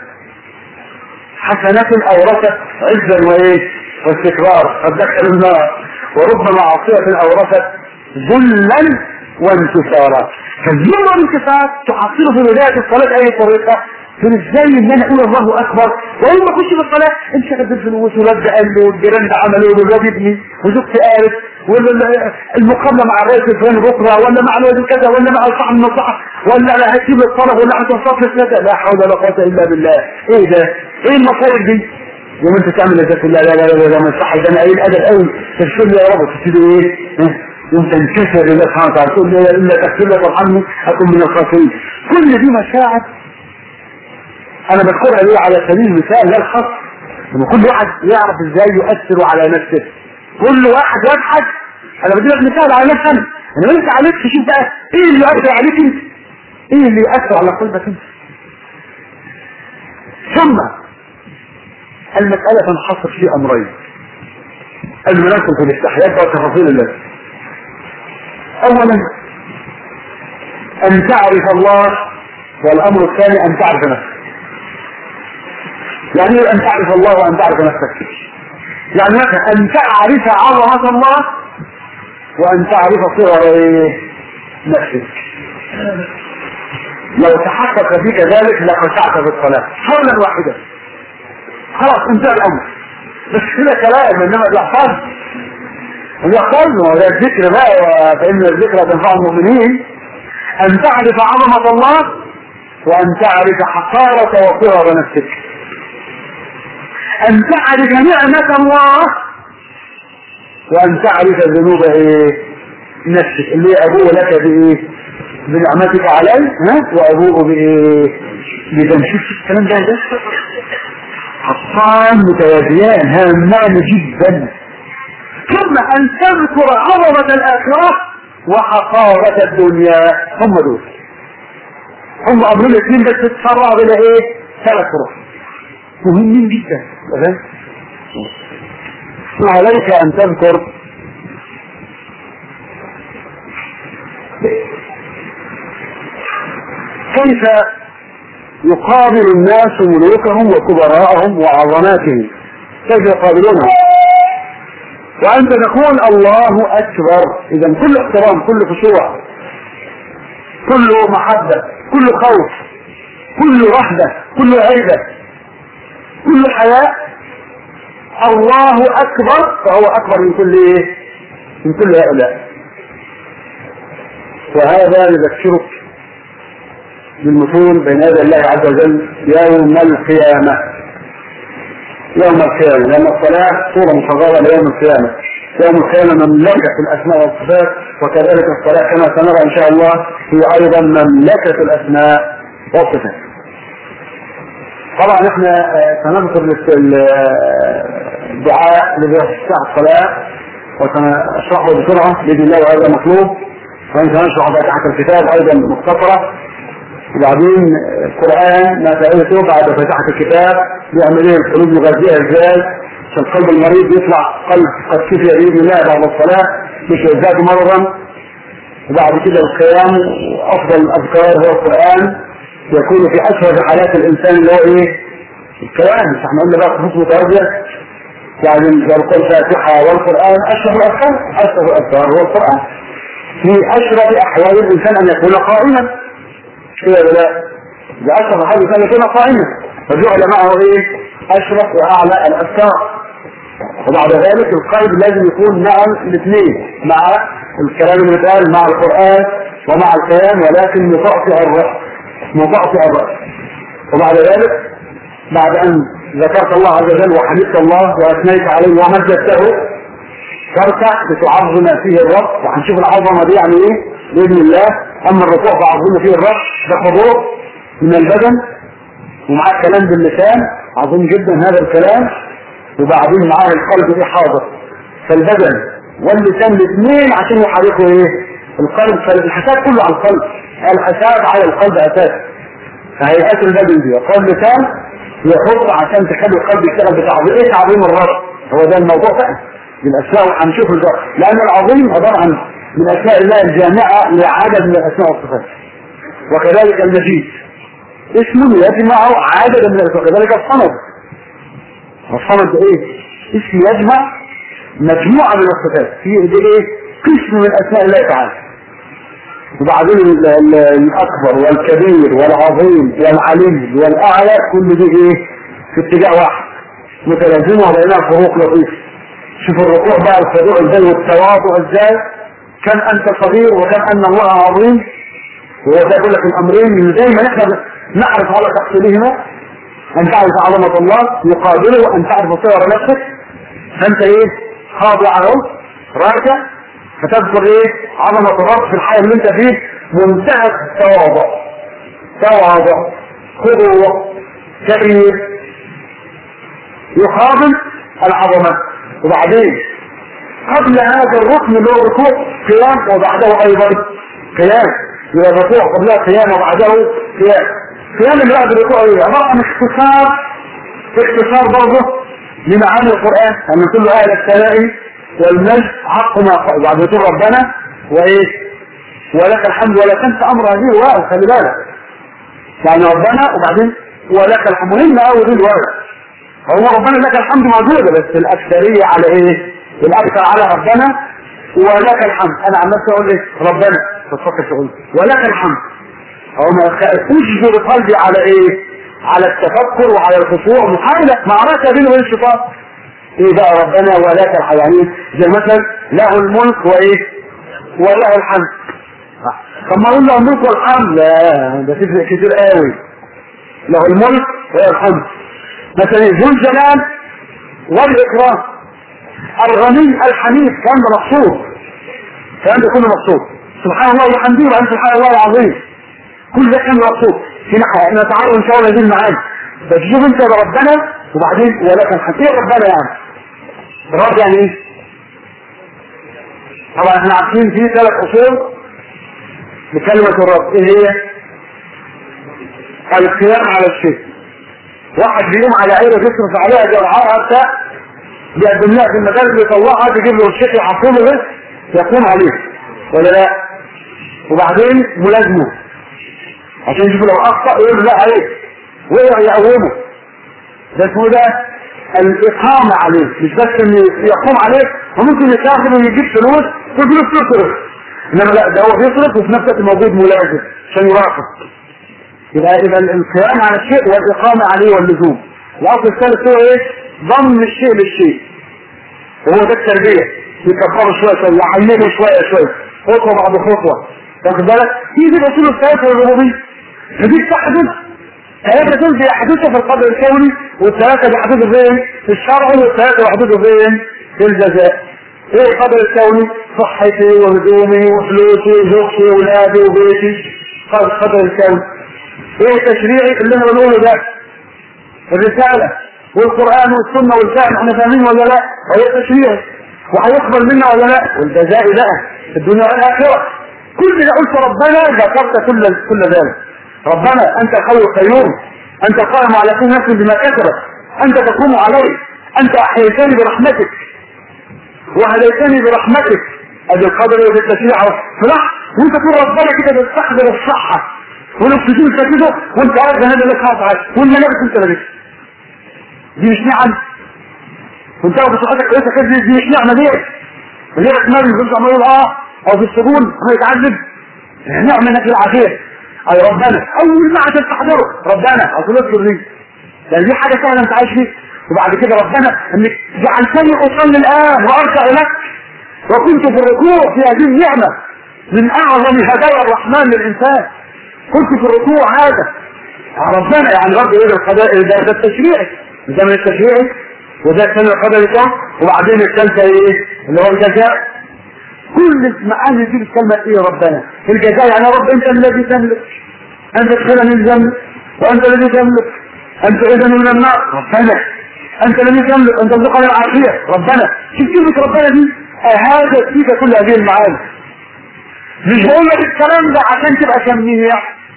حسنات اورثت عزا وايه واستكبار قد دخل النار ورب معصيه اورثت ذلا وانتصارا فالذل والانتصار تحصله في بدايه الصلاه اي طريقه فين ازاي ان انا اقول الله اكبر واول ما اخش في الصلاه انشغل بالفلوس والواد قال له والجيران ده عملوا والواد ابني وزوجتي قالت والمقابله مع الرئيس الفلاني بكره ولا مع الوزير كذا ولا مع صاحب المصلحه ولا هتسيب الطلب ولا هتوصف كذا لا حول ولا قوه الا بالله ايه ده؟ ايه المصايب دي؟ يوم انت تعمل ذاك لا لا لا لا لا ما يصحش ده انا قايل ادب قوي تغفر لي يا رب تبتدي ايه؟ يوم تنكسر لله سبحانه وتعالى تقول لي الا تغفر لي وارحمني اكون من الخاسرين كل دي مشاعر انا بذكرها ليه على سبيل المثال لا الخاص لما كل واحد يعرف ازاي يؤثر على نفسه كل واحد يبحث انا بدي لك مثال على نفسي انا انا انت عليك تشوف بقى ايه اللي يؤثر عليك انت ايه اللي يؤثر على قلبك انت ثم المسألة تنحصر في امرين قبل ما ندخل في الاستحياء وتفاصيل الله اولا ان تعرف الله والامر الثاني ان تعرف نفسك يعني ايه ان تعرف الله وان تعرف نفسك يعني مثلا ان تعرف عظمة الله وان تعرف صغر ايه نفسك لو تحقق فيك ذلك لخشعت في الصلاة قولا واحدا خلاص انتهى الامر بس كده كلام انما الاحفاظ الاحفاظ وده الذكر بقى فان الذكر تنفع المؤمنين ان تعرف عظمة الله وان تعرف حقارة وصغر نفسك ان تعرف نعمة الله وان تعرف ذنوب ايه نفسك اللي ابوه لك بايه بنعمتك علي ها وابوه بايه بذنبك الكلام ده ده حقان متوازيان هامان جدا ثم ان تذكر عظمة الاخرة وحقارة الدنيا هم دول هم امرين الاثنين بس تتسرع بلا ايه ثلاث روح مهمين جدا عليك ان تذكر كيف يقابل الناس ملوكهم وكبراءهم وعظماتهم كيف يقابلونهم وانت تقول الله اكبر اذا كل احترام كل خشوع كل محبة كل خوف كل وحدة كل عيبة كل حياء الله اكبر فهو اكبر من كل ايه من كل هؤلاء وهذا يذكرك بالمثول بين يدي الله عز وجل يوم القيامة يوم القيامة لأن الصلاة صورة مصغرة ليوم القيامة يوم القيامة مملكة الأسماء والصفات وكذلك الصلاة كما سنرى إن شاء الله هي أيضا مملكة الأسماء والصفات طبعا احنا سنذكر الدعاء لبيع الصلاة وسنشرحه بسرعة بإذن الله وهذا مطلوب وإن سنشرح فاتحة الكتاب أيضا مختصرة وبعدين القرآن ما فعلته بعد فتحة الكتاب بيعمل ايه القلوب يغذيها ازاي عشان قلب المريض يطلع قلب قد كفي بإذن الله بعد الصلاة مش يزداد مرضا وبعد كده القيام أفضل الأذكار هو القرآن يكون في أشهر حالات الإنسان اللي هو إيه القيام مش احنا قلنا بقى خصوص متوجه يعني لو قلت الفاتحة والقرآن أشهر الأذكار أشهر الأذكار هو القرآن في أشرف أحوال الإنسان أن يكون قائما كده لا ده أشرف حاجة ثانية كده قائمة فجعل معه إيه أشرف وأعلى الأفكار وبعد ذلك القلب لازم يكون مع الاثنين مع الكلام اللي بيتقال مع القرآن ومع القيام ولكن مطأطئ الرأس مطأطئ الرأس وبعد ذلك بعد أن ذكرت الله عز وجل وحمدت الله وأثنيت عليه ومجدته تركع بتعظم فيه الرب وهنشوف العظمة دي يعني ايه بإذن الله أما الركوع فعظم فيه الرب ده حضور من البدن ومعاه كلام باللسان عظيم جدا هذا الكلام وبعدين معاه القلب ايه حاضر فالبدن واللسان الاثنين عشان يحركوا ايه القلب فالحساب كله على القلب الحساب على القلب اساس فهيئات البدن دي وقال اللسان يحط عشان تخلي القلب يشتغل بتعظيم ايه تعظيم الرب هو ده الموضوع بقى بالاسماء وهنشوف ده لان العظيم عباره عن من اسماء الله الجامعه لعدد من الاسماء والصفات وكذلك المجيد اسم يجمع عددا من الاسماء وكذلك الصمد الصمد ايه اسم يجمع مجموعه من الصفات في دي ايه قسم من اسماء الله تعالى وبعدين الاكبر والكبير والعظيم والعلي والاعلى كل دي ايه في اتجاه واحد متلازمه وبينها فروق لطيفه شوف الركوع بقى الخضوع ازاي والتواضع ازاي كم انت صغير وكم ان الله عظيم وهو ده يقول لك الامرين من دايما احنا نعرف على تحصيلهما ان تعرف عظمه الله يقابله وان تعرف صغر نفسك فانت ايه خاضع اهو راكع فتذكر ايه عظمه الرب في الحياه اللي انت فيه منتهى التواضع تواضع خضوع كبير يقابل العظمه وبعدين قبل هذا الركن اللي هو الركوع قيام وبعده ايضا قيام يبقى الركوع قبلها قيام وبعده قيام قيام اللي بعد الركوع ايه عباره عن اختصار اختصار برضه لمعاني القران ان كل اهل الثناء والمجد حق ما قال وبعد يقول ربنا وايه ولك الحمد ولا تنسى امر هذه الواو خلي بالك يعني ربنا وبعدين ولك الحمد مهم قوي دي الواو هو ربنا لك الحمد موجوده بس الاكثريه على ايه الاكثر على ربنا ولك الحمد انا عن نفسي اقول ايه ربنا تفكر تقول ولك الحمد هو ما اجبر قلبي على ايه على التفكر وعلى الخشوع محاولة معركة بينه وبين الشيطان ايه بقى ربنا ولك الحمد يعني زي مثلا له الملك وايه وله الحمد طب ما اقول له الملك والحمد لا ده تفرق كتير قوي له الملك وله الحمد مثلا ذو الجلال والاكرام الغني الحميد كان ده مقصود كان ده كله مقصود سبحان الله وبحمده وعن سبحان الله العظيم كل ده كان مقصود هنا نتعرض ان شاء الله هذه المعاني بس شوف انت ربنا وبعدين ولك الحمد ايه ربنا يعني الرب يعني ايه طبعا احنا عارفين في ثلاث اصول لكلمة الرب ايه هي القيام على الشيء واحد بيقوم على عينه يصرف عليها جرعها بتاع بيقدم لها في المدارس بيطلعها تجيب له الشيخ يحصله بس يقوم عليه ولا لا وبعدين ملازمه عشان يشوف لو اخطا يقول له لا عليه ويقومه ده اسمه ده الاقامه عليه مش بس ان يقوم عليه وممكن يسافر ويجيب فلوس وفلوس تصرف انما لا ده هو بيصرف وفي نفس الوقت موجود ملازم عشان يراقب يبقى يبقى القيام على الشيء والاقامه عليه واللزوم الاصل الثالث هو ايه ضم الشيء للشيء وهو ده التربيه يكبره شويه شويه يعلمه شويه شويه خطوه بعد خطوه واخد بالك في دي الاصول الثلاثه الربوبيه فدي تحدث ثلاثة دول بيحدثوا في القدر الكوني والثلاثة بيحدثوا فين؟ في الشرع والثلاثة بيحدثوا فين؟ في الجزاء. ايه القدر الكوني؟ صحتي وهدومي وفلوسي وزوجتي وولادي وبيتي. القدر الكوني. ايه التشريعي اللي احنا بنقوله ده؟ الرسالة والقرآن والسنة والفهم احنا فاهمين ولا لا؟ هو التشريعي. وهيقبل منا ولا لا؟ والجزاء بقى في الدنيا والآخرة. كل ده قلت ربنا ذكرت كل كل ذلك. ربنا انت الحي القيوم انت القائم على كل نفس بما كسبت انت تقوم عليه انت احييتني برحمتك وهديتني برحمتك ادي القدر والتشريع فرح وانت تقول ربنا كده بتستحضر الصحة والاكسجين كده وانت عارف ان هذا لك خاطر ولا لابس انت لابس دي مش نعم وانت لو بصحتك كويسه كده دي مش نعمه دي غيرك ما بيقول عمال يقول اه او في السجون ما يتعذب نعمه انك العافيه اي ربنا اول ما عشان تحضره ربنا اصل اذكر دي لان دي حاجه سهله انت عايش فيها وبعد كده ربنا انك جعلتني اصلي الان واركع لك وكنت في الركوع في هذه النعمه من اعظم هدايا الرحمن للانسان كنت في الركوع هذا ربنا يعني رب ايه القضاء ده, ده التشريعي ده من التشريعي وده الثاني القدر الكون وبعدين الثالثه ايه اللي هو الجزاء كل المعاني دي بتكلمة ايه ربنا الجزاء يعني رب انت الذي تملك انت تدخلني الجنة وانت الذي تملك انت اذن من النار ربنا انت الذي تملك انت ترزقني العافية ربنا شوف كلمة ربنا دي هذا فيك كل هذه المعاني مش بقول لك الكلام ده عشان تبقى شميع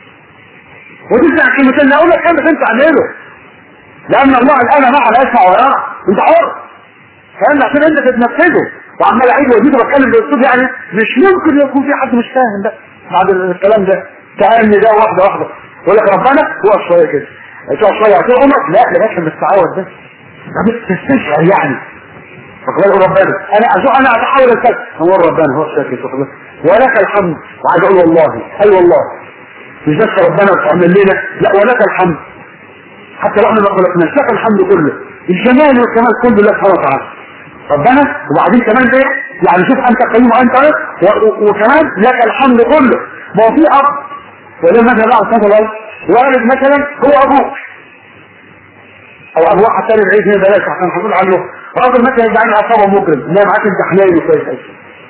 وتسمع كلمتين اقول لك كلمة انت اعمله لان الله الان مع الاسمع ويرى انت حر فاهم عشان انت تتنفذه وعمال اعيد واجيب واتكلم بالاسلوب يعني مش ممكن يكون في حد مش فاهم بقى بعد الكلام ده كأن ده واحده واحده يقول لك ربنا هو شويه كده تقعد شويه هتقومك لا ده بس بالتعود ده ده بس تستشعر يعني فقال ربنا انا أزوع انا اتحول الكلام هو ربنا هو ساكت ولك الحمد وعايز اقول والله اي والله مش بس ربنا تعمل لنا لا ولك الحمد حتى لو احنا ما خلقناش لك الحمد كله الجمال والكمال كله لله سبحانه وتعالى ربنا وبعدين كمان ايه يعني شوف انت قيوم وانت وكمان لك الحمد كله ما هو في اب ولا مثلا بعض مثلا والد مثلا هو ابوك او ابو واحد ثاني بعيد هنا بلاش عشان هنقول عنه راجل مثلا يبقى عنده عصابه مجرم لا معاك انت حنين وكويس قوي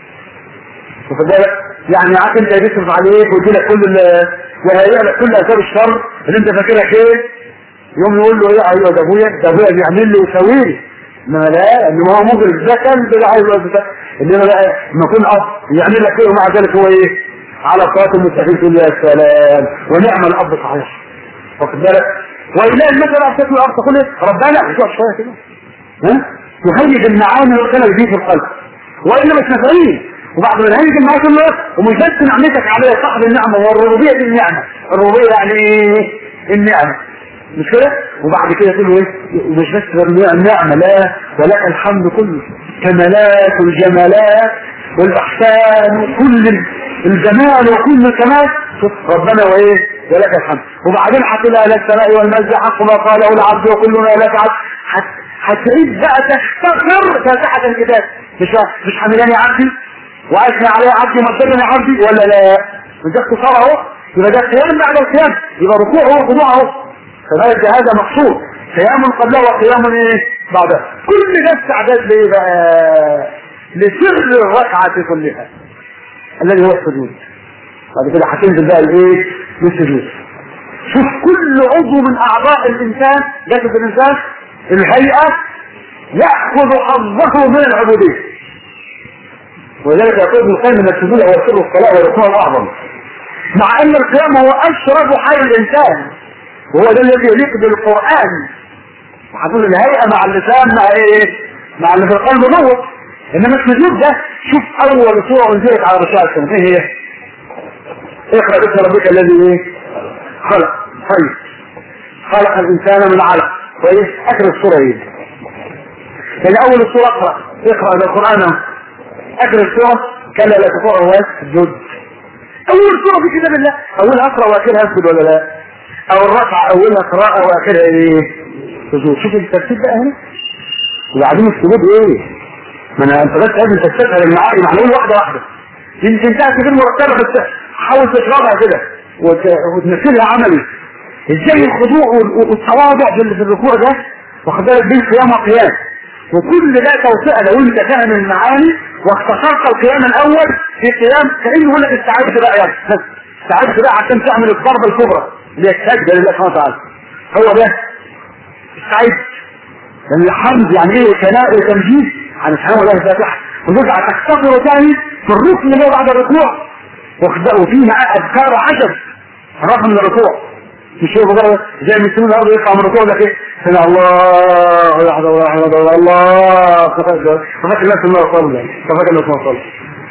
واخد بالك يعني معاك انت يصرف عليك ويدي لك كل وهيئ لك كل اسباب الشر اللي انت فاكرها خير يوم يقول له ايه ايوه ده ابويا ده ابويا بيعمل لي ويسوي لي انما لا انما هو مجرم ده كلب ده عايز انما بقى لما يكون اب يعمل لك ايه ومع ذلك هو ايه على صراط المستقيم تقول يا سلام ونعم الاب صحيح واخد بالك وإله المثل أبسط الأرض تقول ربنا شوف شوية كده ها تهيج المعاني والكلام دي في القلب وإلا مش نافعين وبعد ما نهيج المعاني كله ومش بس نعمتك على صاحب النعمة والربوبية دي النعمة الربوبية يعني ايه النعمة مش كده وبعد كده تقول ايه مش بس النعمة لا ولك الحمد كله كمالات والجمالات والإحسان وكل الجمال وكل الكمال ربنا وايه ولك الحمد وبعدين هتقول اهل السماء والمجد حق ما قاله العبد وكلنا لك عبد هتعيد بقى تستغفر فاتحة الكتاب مش مش حملاني عبدي واثنى علي عبدي مصدرني عبدي ولا لا ده اختصار اهو يبقى ده قيام بعد القيام يبقى ركوع هو خضوع اهو فبالك هذا مقصود قيام قبله وقيام ايه بعده كل ده استعداد لايه بقى لسر الركعة كلها الذي هو السجود بعد كده هتنزل بقى الايه للسجود شوف كل عضو من اعضاء الانسان جسد الانسان الهيئة يأخذ حظه من العبودية ولذلك يقول ابن القيم ان السجود هو سر الصلاة والركوع الاعظم مع ان القيام هو اشرف حال الانسان وهو ده الذي يليق بالقرآن وهتقول الهيئة مع اللسان مع ايه مع اللي في القلب جوه انما السجود ده شوف اول صورة انزلت على رسول الله ايه هي اقرأ باسم ربك الذي ايه خلق طيب خلق الانسان من علق كويس اخر الصورة ايه يعني اول الصورة اقرأ اقرأ ده القرآن اخر الصورة كلا لا تقرأ هو السجود اول صورة في كتاب الله اولها اقرأ واخرها اسجد ولا لا او الرفع اولها قراءة واخرها ايه سجود شوف الترتيب بقى هنا وبعدين السجود ايه ما انا انت بس لازم تستشعر المعاني معلومة واحدة واحدة يمكن تأتي غير مرتبة بس حاول تشربها كده وتمثلها عملي ازاي الخضوع والتواضع في الركوع ده واخد بالك بين قيام وقيام وكل ده توسئه لو انت فاهم المعاني واختصرت القيام الاول في قيام كانه يقول لك استعدت بقى يعني استعدت بقى عشان تعمل الضربه الكبرى اللي هي السجده لله سبحانه وتعالى هو ده استعد لان الحمد يعني ايه ثناء وتمجيد عن سبحانه الله الفاتحه وترجع تختصر تاني في الركن اللي بعد الركوع وفيه اذكار عشر رقم الركوع مش هو بقى زي ما يسمون الارض يطلع من الركوع ده كده سمع الله يحمد الله يحمد الله الله ففاكر الناس الله صلى ففاكر الناس الله صلى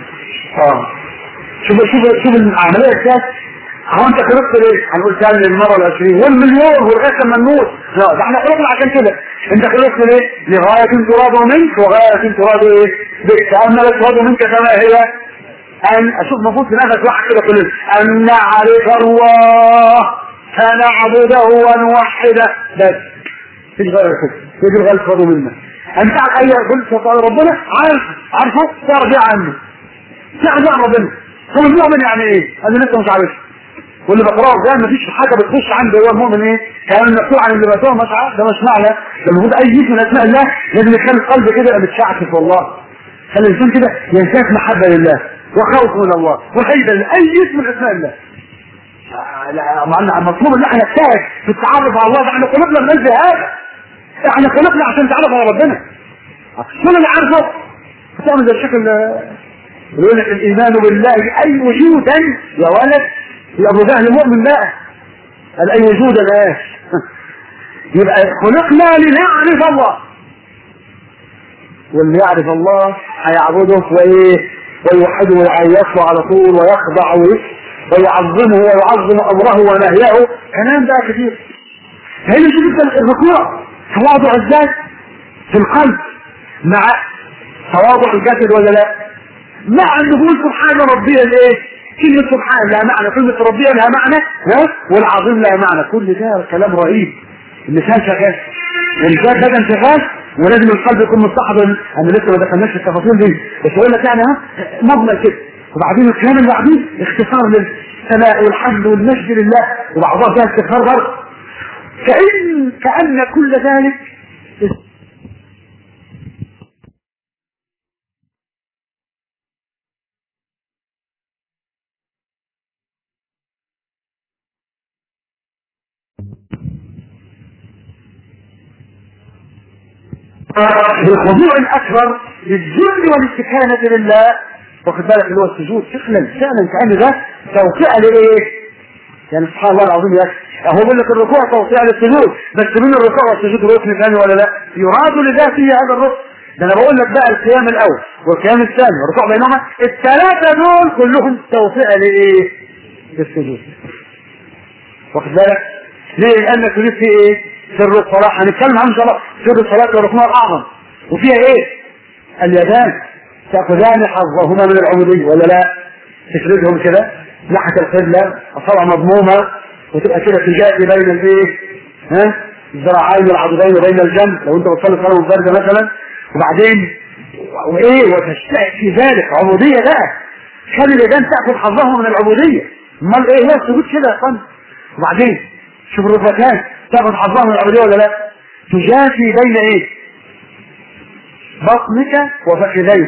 اه شوف شوف شوف العمليه الثالث هو انت خلقت ليه؟ هنقول تاني للمره العشرين والمليون والغايه المنوط لا ده احنا خلقنا عشان كده انت خلقت ليه؟ لغايه تراد منك وغايه تراد ايه؟ بك فاما لا تراد منك كما هي ان اشوف مفروض في نفس واحد كده كل ان نعرف الله فنعبده ونوحده بس تيجي غير كده تيجي غير الفضل منا انت على اي قلت سبحان ربنا عارف عارفه ترجع عنه ترجع ربنا هو المؤمن يعني ايه؟ انا لسه مش عارف واللي بقراه ده مفيش حاجه بتخش عنده هو المؤمن ايه؟ كلام المكتوب عن اللي بتوع مش عارف ده مش معنى ده المفروض اي شيء من اسماء الله لازم يخلي القلب كده يبقى متشعشف والله خلي الانسان كده ينساك محبه لله وخوف من الله وهيبه لاي اسم من اسماء الله المطلوب ان احنا نجتهد في التعرف على الله احنا خلقنا من اجل هذا احنا خلقنا عشان نتعرف على ربنا كل اللي عارفه بتعمل زي الشكل يقول لك الايمان بالله اي وجودا يا ولد يا ابو جهل مؤمن بقى قال اي وجودا بقى يبقى خلقنا لنعرف الله واللي يعرف الله هيعبده وايه ويوحده ويصلى على طول ويخضع ويعظمه ويعظم امره ونهيه كلام بقى كتير فهنا شوف انت الركوع تواضع الذات في القلب مع تواضع الجسد ولا لا مع ان نقول سبحان ربي الايه كلمة سبحان لها معنى كلمة ربي لها معنى ها والعظيم لها معنى كل ده كلام رهيب اللسان شغال واللسان بدن شغال ولازم القلب يكون مستحضر انا لسه ما دخلناش في التفاصيل دي بس اقول لك يعني ها مضمن كده وبعدين الكلام اللي بعدين اختصار للثناء والحمد والمجد لله وبعضها فيها استغفار برضه كأن كأن كل ذلك بالخضوع الاكبر للذل والاستكانة لله واخد بالك اللي هو السجود فعلا فعلا كأن ده توقيع لايه؟ يعني سبحان الله العظيم يا اخي هو بيقول لك الركوع توقيع للسجود بس من الركوع والسجود ركن ثاني ولا لا؟ يراد لذاته هذا الركن ده انا بقول لك بقى القيام الاول والقيام الثاني والركوع بينهما الثلاثه دول كلهم توقيع لايه؟ للسجود واخد بالك؟ ليه؟ لان تريد في ايه؟ سر الصلاة هنتكلم عنه ان شاء الله سر الصلاة وركنها الاعظم وفيها ايه؟ اليدان تاخذان حظهما من العبودية ولا لا؟ تفردهم كده ناحية القبلة أصابع مضمومة وتبقى كده تجاري بين الايه؟ ها؟ الذراعين والعضدين وبين الجنب لو انت بتصلي صلاة منفردة مثلا وبعدين وايه وتشتاق في ذلك عبودية بقى خلي اليدان تاخذ حظها من العبودية امال ايه هو السجود كده يا فندم وبعدين شوف الركبتان تاخذ حظها من العبودية ولا لا؟ تجافي بين ايه؟ بطنك وفخذيك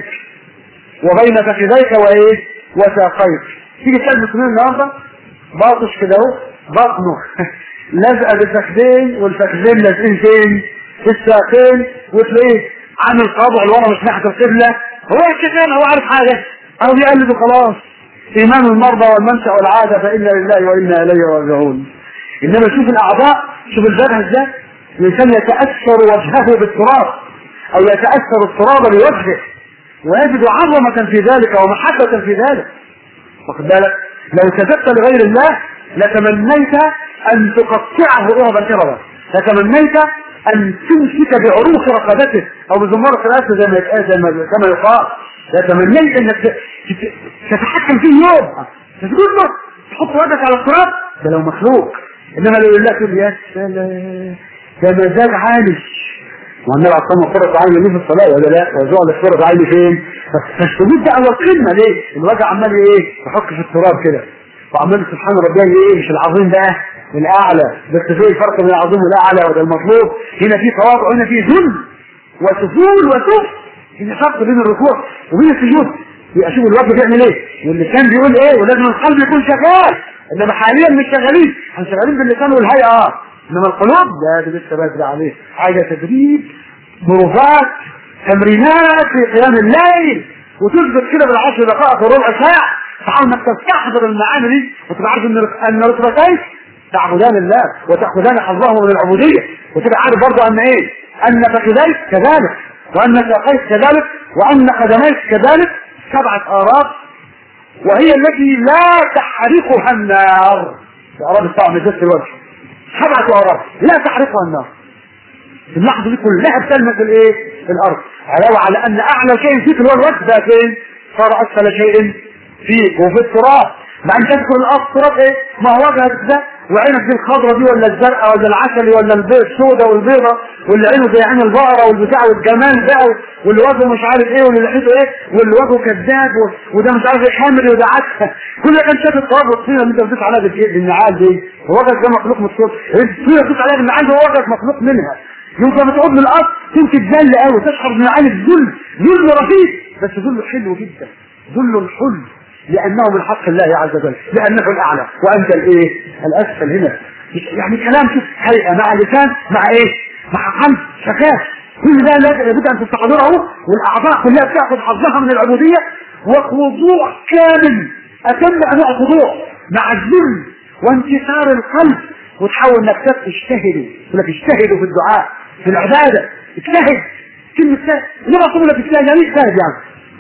وبين فخذيك وايه؟ وساقيك تيجي تلاقي المسلمين النهارده باطش كده اهو بطنه لازقه بالفخذين والفخذين لازقين فين؟ في الساقين وتلاقيه عامل صابع لورا مش ناحيه القبله هو شغال هو عارف حاجه او بيقلد وخلاص ايمان المرضى والمنشا والعاده فانا لله وانا اليه راجعون انما شوف الاعضاء شوف الجبهه ازاي الانسان يتاثر وجهه بالتراب او يتاثر التراب بوجهه ويجد عظمه في ذلك ومحبه في ذلك واخد بالك لو كذبت لغير الله لتمنيت ان تقطعه اربا اربا لتمنيت ان تمسك بعروق رقبته او بزمارة الاسد زي ما يتقال زي ما كما يقال لتمنيت انك تتحكم فيه يوم تسجد له تحط وجهك على التراب ده لو مخلوق انما لو لله تقول يا سلام ده مزاج عالي والنبي عليه الصلاه والسلام قرة عيني ليه في الصلاة ولا لا؟ وجعل قرة عيني فين؟ فالسجود ده أول قمة ليه؟ الوجع عمال إيه؟ يحك في التراب كده وعمال سبحان ربي إيه؟ مش العظيم ده الأعلى بس في فرق بين العظيم والأعلى وده المطلوب هنا في تواضع هنا في ذل وسفول وسفل هنا فرق بين الركوع وبين السجود يبقى شوف الوجه بيعمل ايه واللسان بيقول ايه ولازم القلب يكون شغال انما حاليا مش شغالين احنا شغالين باللسان والهيئه اه انما القلوب ده ده لسه بدري عليه حاجه تدريب بروفات تمرينات في قيام الليل وتثبت كده بالعشر دقائق وربع ساعه تحاول انك تستحضر المعاني دي وتبقى عارف ان ان ركبتيك تعبدان الله وتاخذان حظهم من العبوديه وتبقى عارف برضه ان ايه؟ ان فخذيك كذلك وان ساقيك كذلك وان قدميك كذلك سبعه اراض وهي التي لا تحرقها النار اراضي الطعم جس الوجه سبعه اراض لا تحرقها النار اللحظه دي كلها بتلمس الايه؟ الارض علاوه على ان اعلى شيء فيك اللي هو الوجه ده فين؟ صار اسفل شيء فيك وفي التراب مع ان تذكر الارض تراب ايه؟ ما هو وجهك ده وعينك دي الخضراء دي ولا الزرقاء ولا العسلي ولا البيض السوداء والبيضة واللي عينه زي عين البقرة والبتاع والجمال بقى واللي وجهه مش عارف ايه واللي لحيته ايه واللي وجهه كذاب وده مش عارف ايه حامل وده عدسة كل ده كان شاف التراب والطينة اللي انت بتدوس عليها بالنعال دي وجهك ده مخلوق من الصوت الطينة بتدوس عليها بالنعال ده وجهك مخلوق منها يبقى بتقعد من الارض تمسك ذل قوي تشعر بمعاني الذل ذل رفيق بس ذل حلو جدا ذل حلو لانه من حق الله عز وجل لانه الاعلى وانت الايه الاسفل هنا يعني كلام شوف هيئه مع لسان مع ايه مع قلب شكاك كل ده لابد ان تستحضره والاعضاء كلها بتاخذ حظها من العبوديه وخضوع كامل اتم انواع الخضوع مع الذل وانكسار القلب وتحاول انك تجتهدوا يقول لك اجتهدوا في الدعاء في العباده اجتهد كلمه اجتهد ليه بقول لك اجتهد يعني اجتهد يعني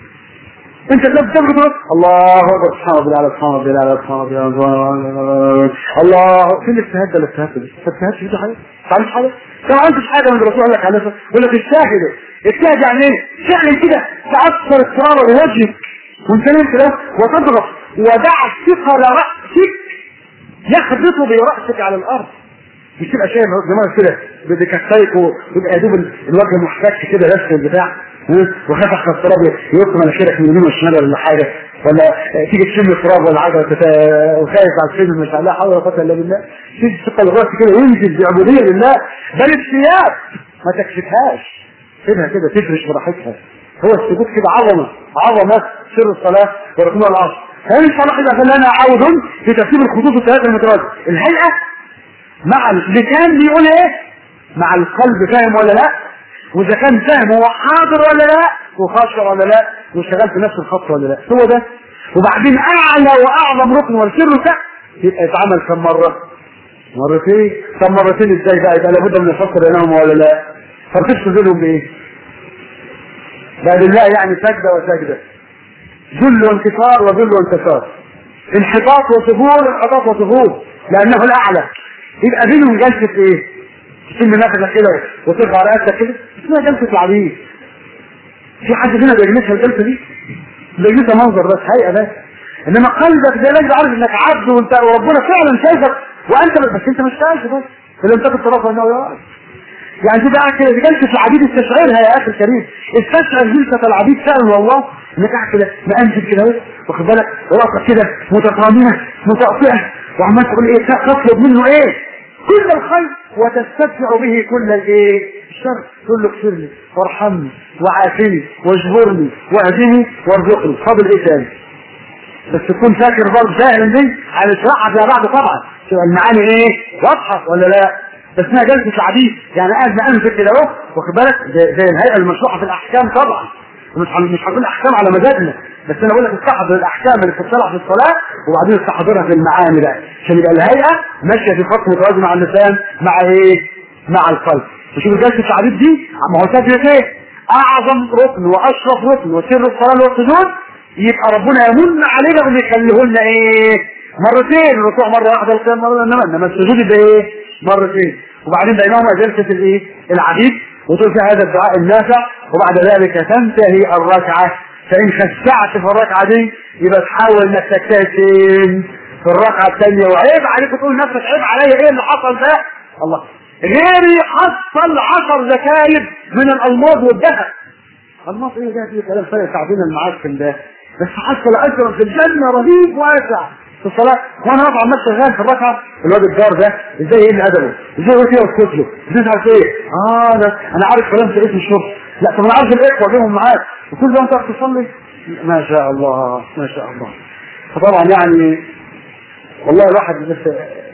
انت لو بتضرب الله اكبر سبحان ربي العالى سبحان ربي العالى سبحان ربي العالى الله فين الاجتهاد ده الاجتهاد ده الاجتهاد في حاجه تعرف حاجه لو عملتش حاجه من الرسول قال لك عليها يقول لك اجتهد اجتهد يعني ايه فعلا كده تاثر التراب بوجهك وانت نمت كده وتضغط ودع ثقل راسك يخبط براسك على الارض مش تبقى شايف دماغك كده بكفيك ويبقى يا دوب الوجه محتك كده بس البتاع وخاف احنا التراب يقطم مناخيرك من اليمين والشمال ولا حاجه ولا تيجي تشم التراب ولا حاجه وخايف على الفيلم مش لا حول ولا قوه الا بالله تيجي تسقى الغرس كده ينزل بعبوديه لله بل الثياب ما تكشفهاش سيبها كده تفرش براحتها هو السجود كده عظمه عظمه سر الصلاه وركوع العصر هذه الصلاه اذا فلنا عود في ترتيب الخطوط الثلاثه المتوازيه الهيئه مع اللسان بيقول ايه مع القلب فاهم ولا لا واذا كان فاهم هو حاضر ولا لا وخاشع ولا لا وشغال في نفس الخط ولا لا هو ده وبعدين اعلى واعظم ركن والسر ده يبقى يتعمل كم مره مرتين طب مرتين ازاي بقى يبقى لابد من الفصل بينهم ولا لا فرقش بينهم بايه بعد الله يعني سجده وسجده ذل وانكسار وذل وانكسار انحطاط وسهول انحطاط وسهول لانه الاعلى يبقى بينهم جلسه ايه تشم نفسك كده وترفع راسك كده اسمها جلسه العبيد في حد فينا بيجلسها الجلسه دي بيجلسها منظر بس هيئه بس انما قلبك ده لازم عارف انك عبد وانت وربنا فعلا شايفك وانت بس انت مش شايف بس فلم تكن تراه انه يراك يعني دي بقى كده دي جلسه العبيد استشعرها يا اخي الكريم استشعر جلسه العبيد فعلا والله انك قاعد كده مأنزل كده اهو واخد بالك راسك كده متطامنه متقطعه وعمال تقول ايه تطلب منه ايه كل الخير وتستدفع به كل الايه الشر تقول له اغفر لي وارحمني وعافني واجبرني واهدني وارزقني فاضل ايه تاني بس تكون فاكر برضه فاهم دي هنشرحها فيما بعد طبعا تبقى المعاني ايه واضحه ولا لا بس انها جلسه عبيد يعني قاعد مأنزل كده اهو واخد بالك زي, زي الهيئه المشروحه في الاحكام طبعا مش مش هقول احكام على مزاجنا بس انا بقول لك استحضر الاحكام اللي بتطلع في الصلاه وبعدين استحضرها في المعاني بقى عشان يبقى الهيئه ماشيه في خط متوازي مع اللسان مع ايه؟ مع القلب وشوف جلسه العبيد دي ما هو سجدة ايه؟ اعظم ركن واشرف ركن وسر الصلاه والسجود يبقى ربنا يمن علينا وان يخليه لنا ايه؟ مرتين الركوع مره واحده والقيام مره انما انما السجود يبقى ايه؟ مرتين وبعدين بينهما جلسه الايه؟ العبيد وتقول في هذا الدعاء النافع وبعد ذلك تنتهي الركعة فإن خشعت في الركعة دي يبقى تحاول انك تجتهد فين؟ في الركعة الثانية وعيب عليك تقول نفسك عيب عليا ايه اللي حصل ده؟ الله غيري حصل عشر زكايب من الألماظ والذهب الماظ ايه ده في كلام فارق تعبين المعفن ده بس حصل أجر في الجنة رهيب واسع في الصلاة وانا واقف عمال شغال في الركعة الواد الجار ده ازاي يقل ادبه ازاي يقول كده واسكت له ازاي مش عارف ايه اه ده انا عارف كلام في اسم الشرطة لا طب انا عارف الاخوة جيبهم معاك وكل ده انت واقف تصلي ما شاء الله ما شاء الله فطبعا يعني والله الواحد بس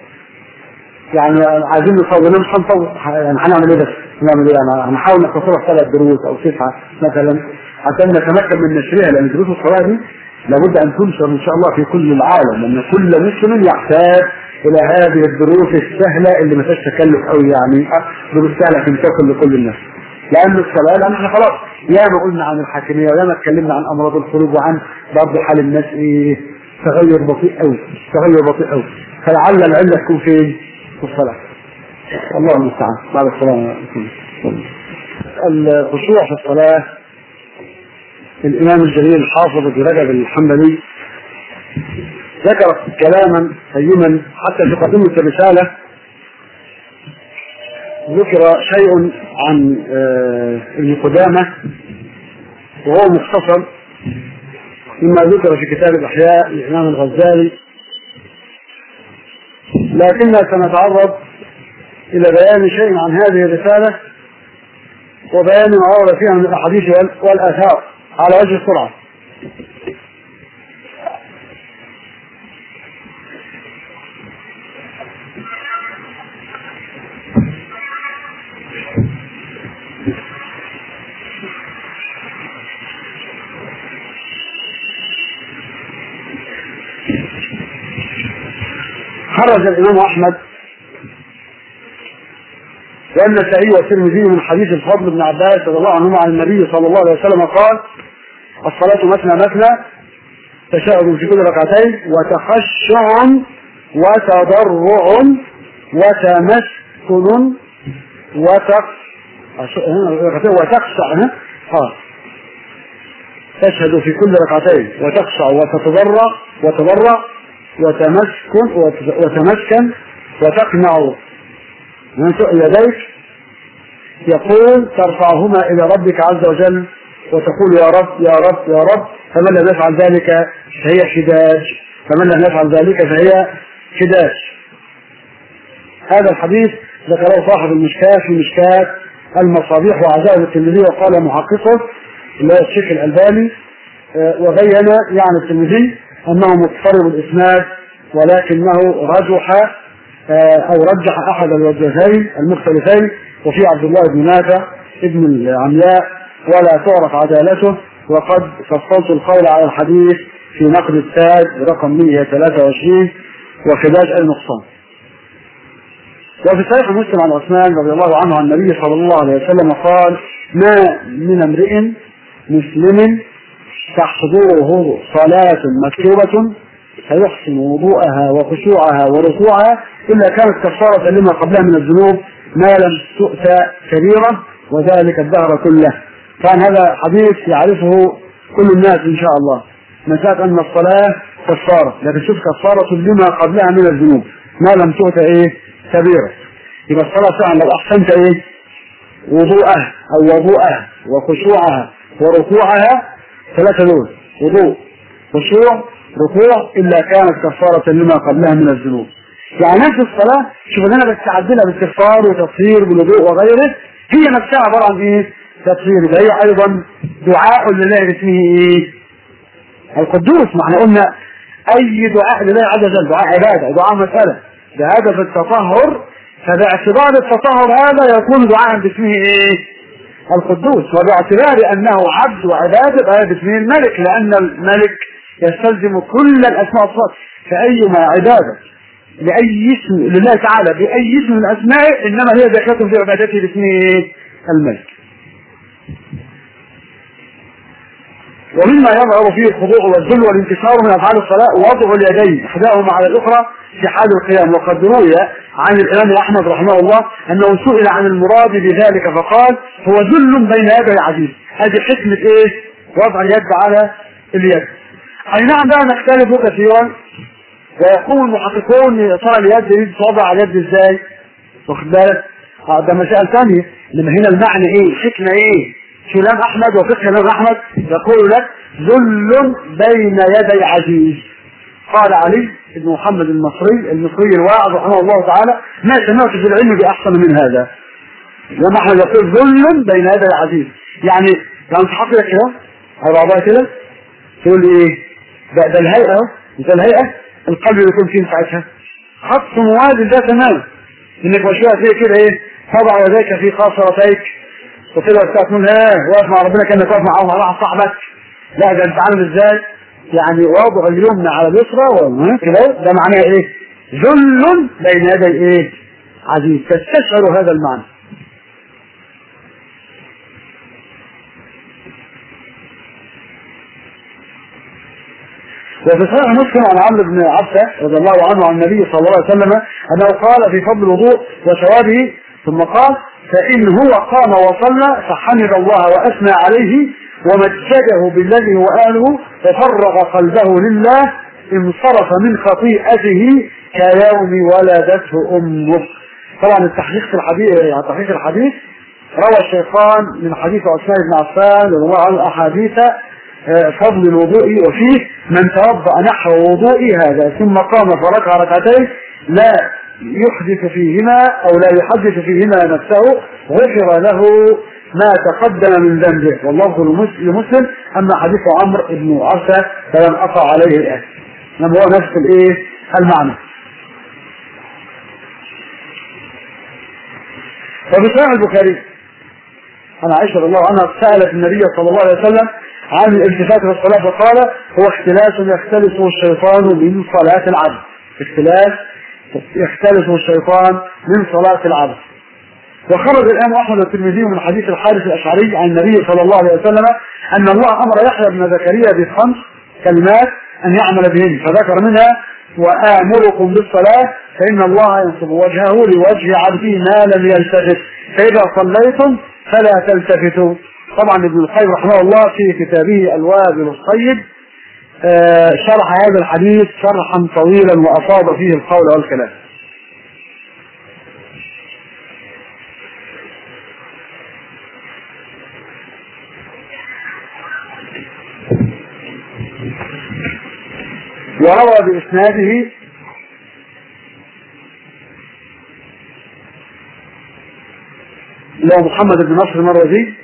يعني عايزين نصور مش هنصور يعني هنعمل ايه بس هنعمل ايه يعني هنحاول نختصرها ثلاث دروس او تسعه مثلا عشان نتمكن من نشرها لان دروس الصلاه دي لابد ان تنشر ان شاء الله في كل العالم لان كل مسلم يحتاج الى هذه الدروس السهله اللي ما فيهاش تكلف قوي يعني دروس سهله تنتقل لكل الناس لان الصلاه لان احنا خلاص ياما قلنا عن الحاكميه وياما اتكلمنا عن امراض القلوب وعن برضه حال الناس ايه تغير بطيء قوي تغير بطيء قوي فلعل العله تكون فين؟ في الصلاه الله المستعان بعد السلام الخشوع في الصلاه الإمام الجليل الحافظ ابن رجب الحنبلي ذكر كلاما قيما حتى في قدمة الرسالة ذكر شيء عن ابن قدامة وهو مختصر مما ذكر في كتاب الأحياء للإمام الغزالي لكننا سنتعرض إلى بيان شيء عن هذه الرسالة وبيان ما ورد فيها من الأحاديث والآثار على وجه السرعة خرج الإمام أحمد وأن النسائي والترمذي من حديث الفضل بن عباس رضي الله عنهما عن النبي صلى الله عليه وسلم قال الصلاة مثنى مثنى تشاهد في كل ركعتين وتخشع وتضرع وتمسكن وتق وتخشع اه تشهد في كل ركعتين وتخشع وتتضرع وتضرع وتمسكن وتمسكن وتقنع يديك يقول ترفعهما إلى ربك عز وجل وتقول يا رب يا رب يا رب فمن لم يفعل ذلك فهي حداج فمن لم يفعل ذلك فهي حداج هذا الحديث ذكره صاحب المشكاة في مشكاة المصابيح وعزائم الترمذي وقال محققه اللي هو الشيخ الألباني وبين يعني الترمذي أنه مضطرب الإسناد ولكنه رجح أو رجح أحد الوجهين المختلفين وفي عبد الله بن نافع ابن العمياء ولا تعرف عدالته وقد فصلت القول على الحديث في نقد التاج رقم 123 وخداج النقصان وفي صحيح مسلم عن عثمان رضي الله عنه عن النبي صلى الله عليه وسلم قال ما من امرئ مسلم تحضره صلاة مكتوبة فيحسن وضوءها وخشوعها وركوعها إلا كانت كفارة لما قبلها من الذنوب ما لم تؤتى كبيرة وذلك الدهر كله كان هذا حديث يعرفه كل الناس إن شاء الله مسألة أن الصلاة كفارة لكن شوف كفارة لما قبلها من الذنوب ما لم تؤتى إيه كبيرة يبقى الصلاة فعلا لو أحسنت إيه وضوءها أو وضوءها وخشوعها وركوعها ثلاثة دول وضوء خشوع ركوع إلا كانت كفارة لما قبلها من الذنوب يعني نفس الصلاة شوف أنا بستعدلها باستغفار وتطهير بالوضوء وغيره هي نفسها عبارة عن إيه؟ تطهير هي أيضا دعاء لله باسمه إيه؟ القدوس ما احنا قلنا أي دعاء لله عز وجل دعاء عبادة دعاء مسألة بهدف التطهر فباعتبار التطهر هذا يكون دعاء باسمه إيه؟ القدوس وباعتبار أنه عبد وعبادة فهذا باسمه الملك لأن الملك يستلزم كل الأسماء والصفات فأيما عبادة لأي اسم لله تعالى بأي اسم من أسمائه إنما هي داخلة في عبادته باسمه الملك ومما يظهر فيه الخضوع والذل والانكسار من افعال الصلاه ووضع اليدين احداهما على الاخرى في حال القيام وقد روي عن الامام احمد رحمه الله انه سئل عن المراد بذلك فقال هو ذل بين يدي عزيز هذه حكمه ايه؟ وضع اليد على اليد اي نعم بقى نختلف كثيرا ويقول المحققون يا ترى اليد دي توضع على اليد ازاي؟ واخد بالك؟ ده مسائل ثانيه انما هنا المعنى ايه؟ الحكمه ايه؟ كلام احمد وفقه الامام احمد يقول لك ذل بين يدي عزيز قال علي بن محمد المصري المصري الواعظ رحمه الله تعالى ما سمعت في العلم باحسن من هذا الامام احمد يقول ذل بين يدي عزيز يعني لو تحط لك كده او بعضها كده تقول ايه ده, ده الهيئه ده الهيئه القلب يكون فيه ساعتها خط موازي ده تمام انك مشوها فيه كده ايه تضع يديك في خاصرتيك وكده وبتاع تقول ها واقف مع ربنا كانك واقف مع واحد صاحبك لا ده انت عامل ازاي؟ يعني وضع اليمنى على اليسرى كده ده معناه ايه؟ ذل بين يدي ايه؟ عزيز تستشعر هذا المعنى وفي صحيح مسلم عن عمرو بن عبسة رضي الله عنه عن النبي صلى الله عليه وسلم انه قال في فضل الوضوء وثوابه ثم قال فإن هو قام وصلى فحمد الله وأثنى عليه ومجده بالذي هو أهله وفرغ قلبه لله انصرف من خطيئته كيوم ولدته أمه طبعا التحقيق في الحديث يعني تحقيق الحديث روى الشيخان من حديث عثمان بن عفان رضي الله عنه أحاديث فضل الوضوء وفيه من توضأ نحو وضوء هذا ثم قام فركع ركعتين لا يحدث فيهما او لا يحدث فيهما نفسه غفر له ما تقدم من ذنبه واللفظ لمسلم اما حديث عمرو بن عرفه فلم اقع عليه الان لما هو نفس الايه المعنى وفي صحيح البخاري عن عائشه رضي الله عنها سالت النبي صلى الله عليه وسلم عن الالتفات في الصلاه فقال هو اختلاس يختلسه الشيطان من صلاه العبد اختلاس يختلف الشيطان من صلاة العبد وخرج الآن أحمد الترمذي من حديث الحارث الأشعري عن النبي صلى الله عليه وسلم أن الله أمر يحيى بن زكريا بخمس كلمات أن يعمل بهن فذكر منها وآمركم بالصلاة فإن الله ينصب وجهه لوجه عبده ما لم يلتفت فإذا صليتم فلا تلتفتوا طبعا ابن القيم رحمه الله في كتابه الوابل الصيد شرح هذا الحديث شرحا طويلا وأفاض فيه القول والكلام وروى بإسناده لو محمد بن نصر المروزي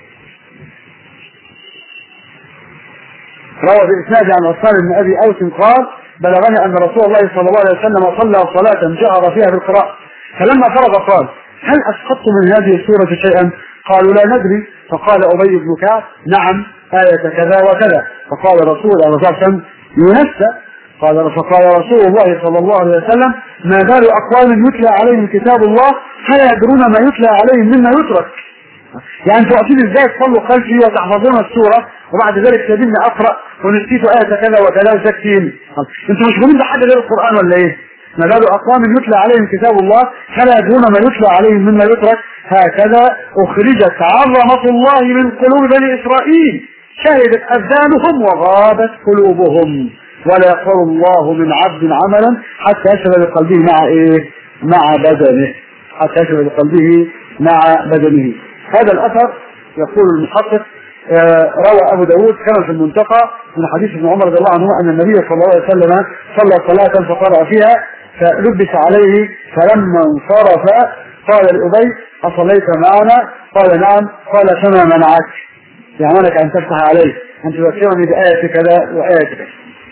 روى بإسناده عن عثمان بن أبي أوس قال بلغني أن رسول الله صلى الله عليه وسلم صلى صلاة جهر فيها بالقراءة فلما فرغ قال هل أسقطت من هذه السورة شيئا؟ قالوا لا ندري فقال أبي بن كعب نعم آية كذا وكذا فقال رسول الله صلى الله عليه وسلم ينسى قال فقال رسول الله صلى الله عليه وسلم ما بال أقوام يتلى عليهم كتاب الله هل يدرون ما يتلى عليهم مما يترك يعني انتوا اكيد ازاي تصلوا خلفي وتحفظون السوره وبعد ذلك تدين اقرا ونسيت ايه كذا وكذا وساكتين انتوا مشغولين بحاجه غير القران ولا ايه؟ ما بال اقوام يتلى عليهم كتاب الله فلا يدرون ما يتلى عليهم مما يترك هكذا اخرجت عظمه الله من قلوب بني اسرائيل شهدت اذانهم وغابت قلوبهم ولا يقبل الله من عبد عملا حتى يشهد بقلبه مع ايه؟ مع بدنه حتى يشهد بقلبه مع بدنه هذا الاثر يقول المحقق روى ابو داود كما في المنتقى من حديث ابن عمر رضي الله عنه ان النبي صلى الله عليه وسلم صلى صلاه فقرا فيها فلبس عليه فلما انصرف قال لابي اصليت معنا؟ قال نعم قال فما منعك؟ يعني لك ان تفتح عليه ان تذكرني بايه كذا وايه كذا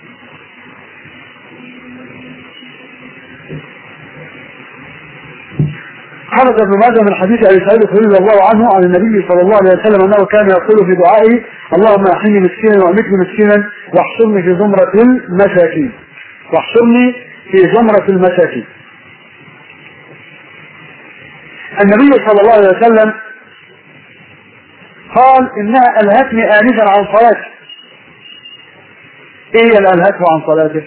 خرج ابن ماجه من حديث ابي سعيد رضي الله عنه عن النبي صلى الله عليه وسلم انه كان يقول في دعائه اللهم احيني مسكينا وامتني مسكينا واحشرني في زمرة المساكين واحشرني في زمرة المساكين النبي صلى الله عليه وسلم قال انها الهتني انفا عن صلاتي ايه اللي الهته عن صلاته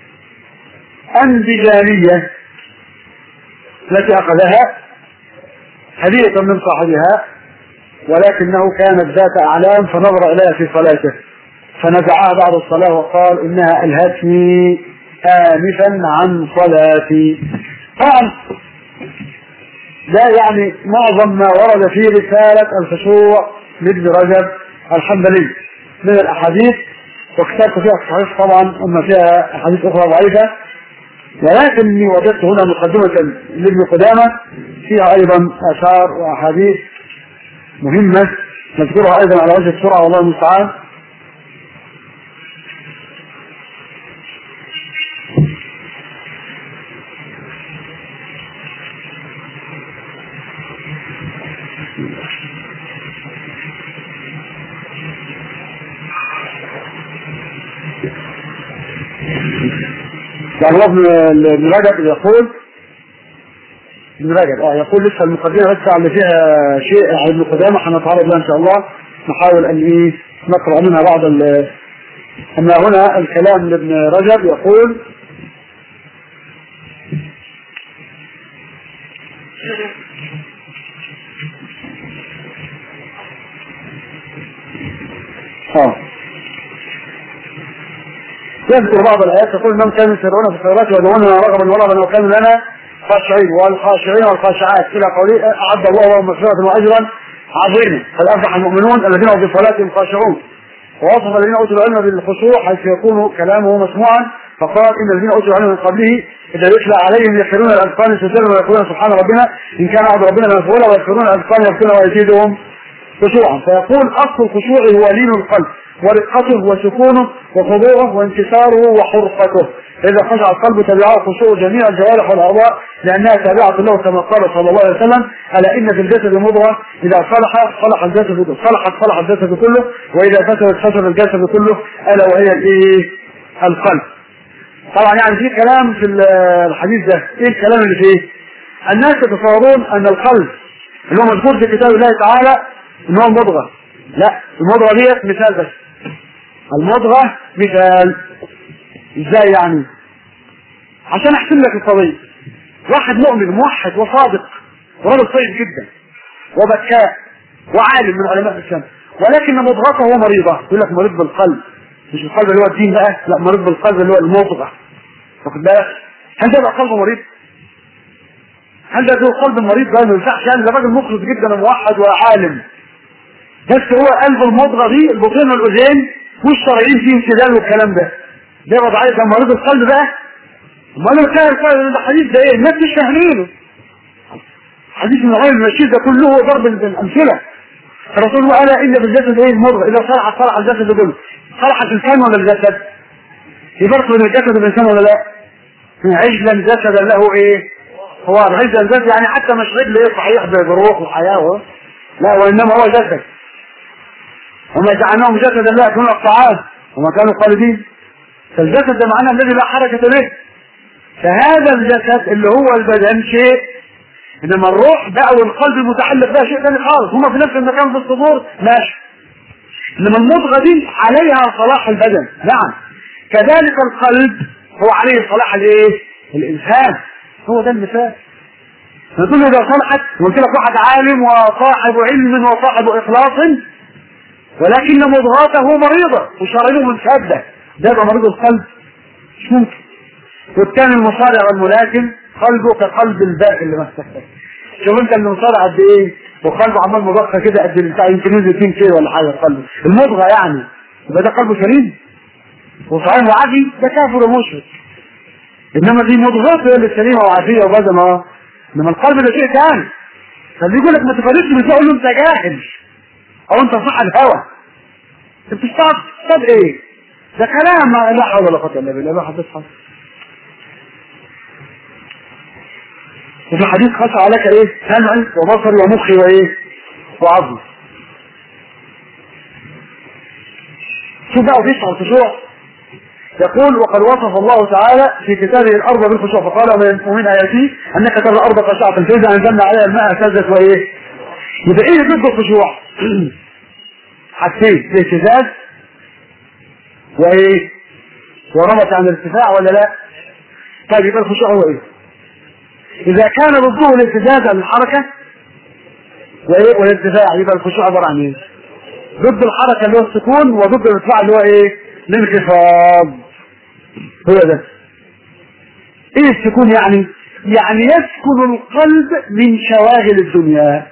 انبجانيه التي اخذها هدية من صاحبها ولكنه كانت ذات أعلام فنظر إليها في صلاته فنزعها بعد الصلاة وقال إنها ألهتني آنفا عن صلاتي طبعا ده يعني معظم ما ورد في رسالة الخشوع لابن رجب الحنبلي من الأحاديث وكتبت فيها صحيح طبعا أما فيها أحاديث أخرى ضعيفة ولكني وجدت هنا مقدمة لابن قدامة فيها أيضا آثار وأحاديث مهمة نذكرها أيضا على وجه السرعة والله المستعان يعني ابن رجب يقول ابن رجب اه يقول لسه المقدمه بس اللي فيها شيء عن ابن قدامه هنتعرض لها ان شاء الله نحاول ان ايه نقرا منها بعض اما هنا الكلام لابن رجب يقول اه يذكر بعض الايات يقول انهم كانوا يسرعون في الخيرات ويدعوننا رغبا ورهبا وكانوا لنا خاشعين والخاشعين والخاشعات الى قوله اعد الله لهم مغفره واجرا عظيما قد افلح المؤمنون الذين هم في صلاتهم خاشعون ووصف الذين اوتوا العلم بالخشوع حيث يكون كلامه مسموعا فقال ان الذين اوتوا العلم من قبله اذا يتلى عليهم يخرون الاذقان سجدا ويقولون سبحان ربنا ان كان عبد ربنا مفعولا ويخرون الاذقان يبكون ويزيدهم خشوعا فيقول اصل الخشوع هو لين القلب ورقته وسكونه وخضوعه وانكساره وحرقته إذا خشع القلب تبعه خشوع جميع الجوارح والأعضاء لأنها تابعة له كما قال صلى الله عليه وسلم ألا إن في الجسد مضغة إذا صلح صلح الجسد صلحت صلح الجسد كله وإذا فسدت فسد الجسد كله ألا وهي الإيه؟ القلب. طبعا يعني في كلام في الحديث ده، إيه الكلام اللي فيه؟ الناس يتصورون أن القلب اللي هو مذكور في كتاب الله تعالى إن هو مضغة. لا المضغة ديت مثال بس. المضغة مثال ازاي يعني عشان احسن لك القضية واحد مؤمن موحد وصادق ورجل طيب جدا وبكاء وعالم من علماء الاسلام ولكن مضغته مريضة يقول لك مريض بالقلب مش القلب اللي هو الدين بقى لا مريض بالقلب اللي هو المضغة واخد بالك هل ده بقى قلبه مريض؟ هل ده ذو قلب مريض ده ما ينفعش يعني ده راجل مخلص جدا وموحد وعالم بس هو قلب المضغة دي البطين والاذين والشرايين فيه انسداد والكلام ده ده وضعيه ده مريض القلب بقى امال كان ده حديث ده ايه الناس مش فاهمينه حديث من غير المشير ده كله ضرب بالامثله الرسول قال ان بالجسد ايه المضغه اذا صلح صلح الجسد كله صلح الانسان ولا الجسد في فرق بين الجسد والانسان ولا لا عجلا جسدا له ايه هو عجلا جسد يعني حتى مش رجل ايه صحيح بروح وحياه لا وانما هو جسد وما جعلناهم جسدا لا يكونوا الطعام وما كانوا خالدين فالجسد ده معناه الذي لا حركة به فهذا الجسد اللي هو البدن شيء انما الروح بقى والقلب المتعلق بها شيء ثاني خالص هما في نفس المكان في الصدور ماشي انما المضغه دي عليها صلاح البدن نعم كذلك القلب هو عليه صلاح الايه الانسان هو ده المثال نقول اذا صلحت قلت لك واحد عالم وصاحب علم وصاحب اخلاص ولكن مضغاته مريضه وشرايينه منسده ده يبقى مريض القلب مش ممكن والثاني المصارع والملاكم قلبه كقلب الباقي اللي مسكك شوف انت المصارع قد ايه وقلبه عمال مضخه كده قد بتاع يمكن ينزل 2 كيلو ولا حاجه قلبه المضغه يعني يبقى ده قلبه سليم وصحيح وعافي ده كافر ومشرك انما دي مضغاته هي اللي سليمه وعافيه وبدن اه انما القلب ده شيء ثاني فاللي يقول لك ما تفرقش بتقول له انت جاهل او انت صاحب هوى انت بتشتغل طب ايه ده كلام لا حول ولا قوه الا بالله الواحد بيصحى وفي حديث خشع لك ايه سمعي وبصري ومخي وايه وعظمي شوف بقى في الخشوع يقول وقد وصف الله تعالى في كتابه الارض بالخشوع فقال ومن اياته انك ترى الارض خشعه فاذا انزلنا عليها الماء اهتزت وايه يبقى ايه ضد الخشوع حاجتين الاهتزاز وايه ورمت عن الارتفاع ولا لا طيب يبقى الخشوع هو ايه اذا كان ضده الاهتزاز عن الحركه وايه والارتفاع يبقى الخشوع عباره عن ايه ضد الحركه اللي هو السكون وضد الارتفاع اللي هو ايه الانخفاض هو ده ايه السكون يعني يعني يسكن القلب من شواغل الدنيا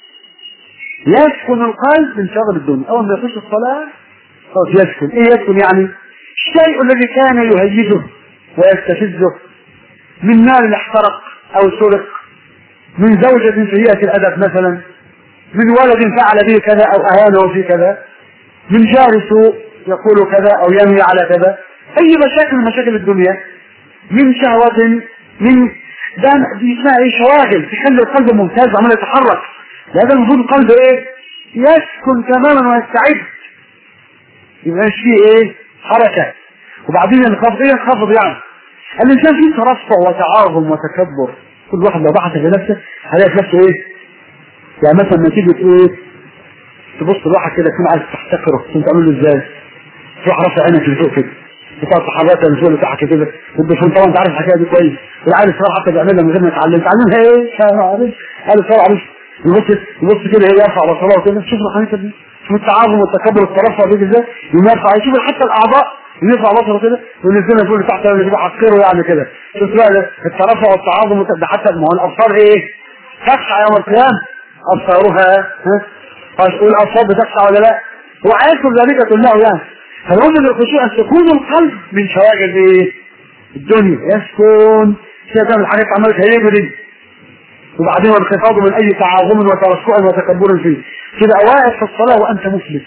يسكن القلب من شغل الدنيا اول ما يخش الصلاه خلاص يسكن ايه يسكن يعني الشيء الذي كان يهيجه ويستفزه من مال احترق او سرق من زوجة سيئة الادب مثلا من ولد فعل به كذا او اهانه في كذا من جار سوء يقول كذا او ينوي على كذا اي مشاكل من مشاكل الدنيا من شهوة من ده دي اسمها ايه شواغل تخلي القلب ممتاز وعمال يتحرك لهذا المفروض القلب ايه يسكن تماما ويستعد يبقى فيه ايه حركة وبعدين ينخفض ايه ينخفض يعني الانسان فيه ترفع وتعاظم وتكبر كل واحد لو بحث في نفسه هيلاقي نفسه ايه يعني مثلا لما تيجي ايه تبص لواحد كده تكون عايز تحتقره انت تعمل له ازاي تروح رافع عينك لفوق كده وتقعد تحركها من فوق لتحت كده والدفون طبعا انت عارف الحكايه دي كويس والعيال الصغير حتى بيعملها من غير ما يتعلم تعلمها ايه عارف عيال الصغير عارف يبص يبص كده ايه يرفع بصره كده شوف الحنيفه دي شوف التعاظم والتكبر والترفع دي ازاي يرفع يشوف حتى الاعضاء يرفع بصره كده وينزلها فوق لتحت اللي بيبقى حقيره يعني كده شوف بقى الترفع والتعاظم ده حتى ما هو الابصار ايه تخشع يوم القيامه ابصارها ها والابصار بتخشع ولا لا هو عايز كل ذلك كله يعني فالوجه الخشوع ان تكون القلب من شواغل ايه الدنيا يسكن كده تعمل حاجات عملت هيجري وبعدين والانخفاض من اي تعاظم وترفع وتكبر فيه كده واقف في الصلاه وانت مفلس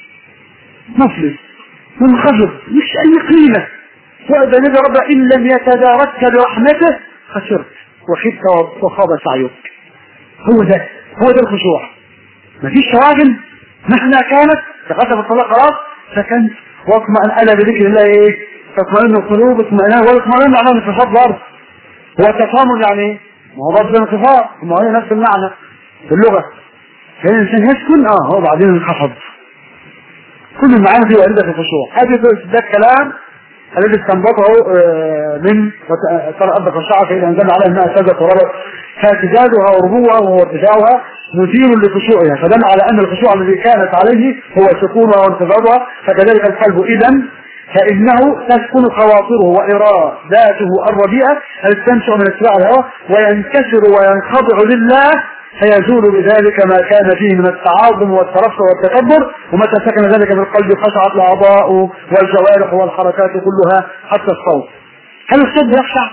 مفلس منخفض مش اي قيمه وإذا نبي رب إن لم يتداركك برحمته خسرت وخبت وخاب سعيك هو ده هو ده الخشوع مفيش شواغل مهما كانت تقدم الصلاة خلاص سكنت واطمئن أنا بذكر الله إيه تطمئن القلوب اطمئنان والاطمئنان معناه انخفاض برضه هو التطامن يعني ايه؟ ما هو برضه انخفاض ما هو نفس المعنى في اللغة كان الإنسان يسكن اه هو بعدين انخفض كل المعاني دي واردة في الخشوع هذا ده الكلام الذي استنبطه من ترى أبدا خشعة فإذا أنزلنا عليها الماء سادة وربط فاعتدادها وربوها وهو ارتفاعها مثير لخشوعها فدل على أن الخشوع الذي كانت عليه هو سكونها وانتفاضها فكذلك القلب إذا فإنه تسكن خواطره وإراداته الرديئة التي تنشأ من اتباع الهوى وينكسر وينخضع لله فيزول بذلك ما كان فيه من التعاظم والترفع والتكبر ومتى سكن ذلك في القلب خشعت الاعضاء والجوارح والحركات كلها حتى الصوت هل الصوت يخشع؟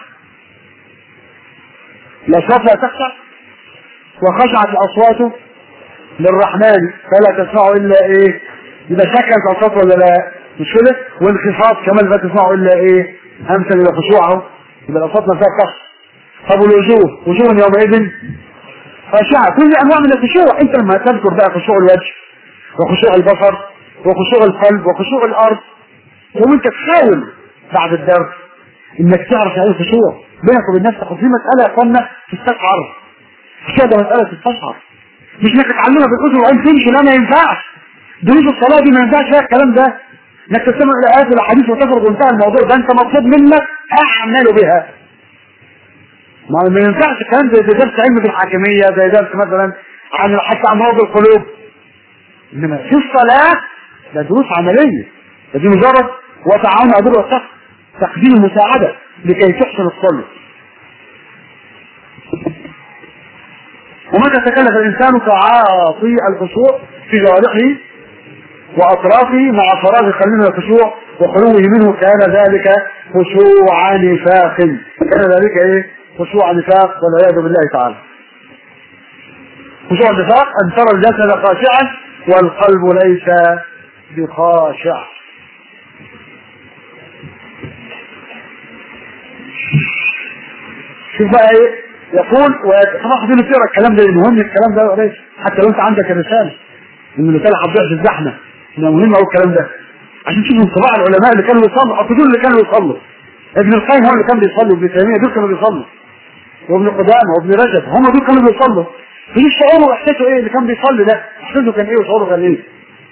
الاصوات لا تخشع وخشعت الاصوات للرحمن فلا تسمع الا ايه؟ اذا سكنت الاصوات ولا لا؟ مش كده؟ وانخفاض كمان لا تسمع الا ايه؟ امثل الى خشوعه يبقى الاصوات نفسها تخشع طب والوجوه وجوه يومئذ خاشعة كل انواع من الخشوع انت لما تذكر بقى خشوع الوجه وخشوع البصر وخشوع القلب وخشوع الارض وانت تحاول بعد الدرس انك تعرف يعني الخشوع بينك وبين نفسك وفي مسألة يا اخوانا تستشعر كده مسألة تستشعر مش انك تعلمها بالاذن وعين تمشي لا ما ينفعش دروس الصلاة دي ما ينفعش فيها الكلام ده انك تستمع الى ايات الاحاديث وتفرض وانتهى الموضوع ده انت مطلوب منك اعمل بها ما ما ينفعش الكلام زي زي درس علم في الحاكمية زي درس مثلا عن حتى عن مرض القلوب انما في الصلاة ده دروس عملية ده دي مجرد وتعاون أدور والتقوى تقديم المساعدة لكي تحسن الصلاة ومتى تكلف الإنسان تعاطي الخشوع في جوارحه وأطرافه مع فراغ قلبه من الخشوع وخلوه منه كان ذلك خشوع نفاق كان ذلك ايه خشوع نفاق والعياذ بالله تعالى خشوع النفاق أن ترى الجسد خاشعا والقلب ليس بخاشع شوف بقى ايه يقول وصراحة دي تقرا الكلام ده مهم الكلام ده ليش حتى لو انت عندك الرسالة ان الرسالة هتضيع في الزحمة ده مهم قوي الكلام ده عشان تشوف انطباع العلماء اللي كانوا يصلوا او دول اللي كانوا يصلوا ابن القيم هو اللي كان بيصلي وابن تيمية دول كانوا بيصلوا وابن قدامة وابن رجب هم دول كانوا بيصلوا مش شعوره واحساسه ايه اللي كان بيصلي ده احساسه كان ايه وشعوره كان ايه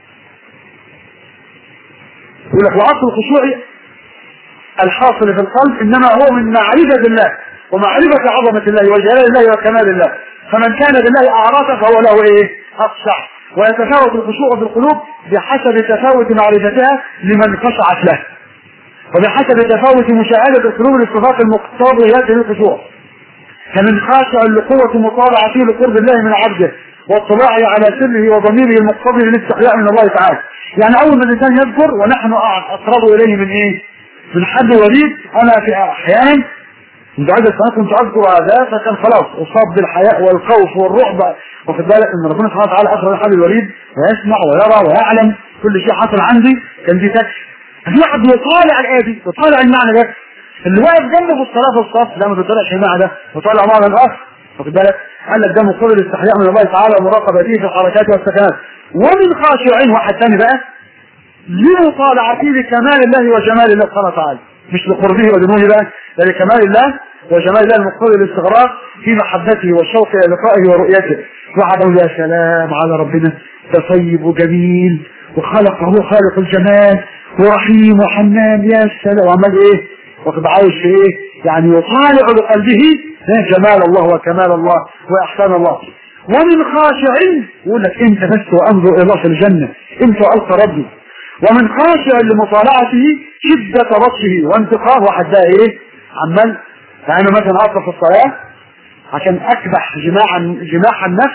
يقول لك وعصر الخشوع الحاصل في القلب انما هو من معرفة الله ومعرفة عظمة الله وجلال الله وكمال الله فمن كان بالله اعراضه فهو له ايه اخشع ويتفاوت الخشوع في القلوب بحسب تفاوت معرفتها لمن خشعت له وبحسب تفاوت مشاهدة القلوب للصفات المقتضيات للخشوع فمن خاشع لقوة مطالعته لقرب الله من عبده واطلاعه على سره وضميره المقتضي للاستحياء من الله تعالى يعني اول ما الانسان يذكر ونحن اقرب اليه من ايه من حد وليد انا في احيانا من بعد السنة كنت اذكر هذا فكان خلاص اصاب بالحياء والخوف والرعب واخد بالك ان ربنا سبحانه وتعالى اخرج حال الوليد ويسمع ويرى ويعلم كل شيء حصل عندي كان دي تكفي في واحد يطالع الايه دي يطالع المعنى ده اللي واقف جنبه في الصلاه في الصف ده ما بيطلعش المعنى ده وطالع معنى الاخر واخد بالك قال لك ده مقتضي الاستحياء من الله تعالى ومراقبته في الحركات والسكنات ومن خاشعين واحد ثاني بقى لمطالعته لكمال الله وجمال الله سبحانه وتعالى مش لقربه ودنوه بقى ده لكمال الله وجمال الله المقتضي الاستغراق في محبته والشوق الى لقائه ورؤيته وعدوا يا سلام على ربنا ده طيب وجميل وخلقه خالق الجمال ورحيم وحنان يا سلام وعمل ايه واخد عايش في ايه يعني يطالع بقلبه جمال الله وكمال الله واحسان الله ومن خاشع يقول لك انت بس وانظر الى الله في الجنه انت والقى ربي ومن خاشع لمطالعته شدة بطشه وانتقاه واحد ده ايه عمال يعني مثلا اقف في الصلاة عشان اكبح جماع جماح النفس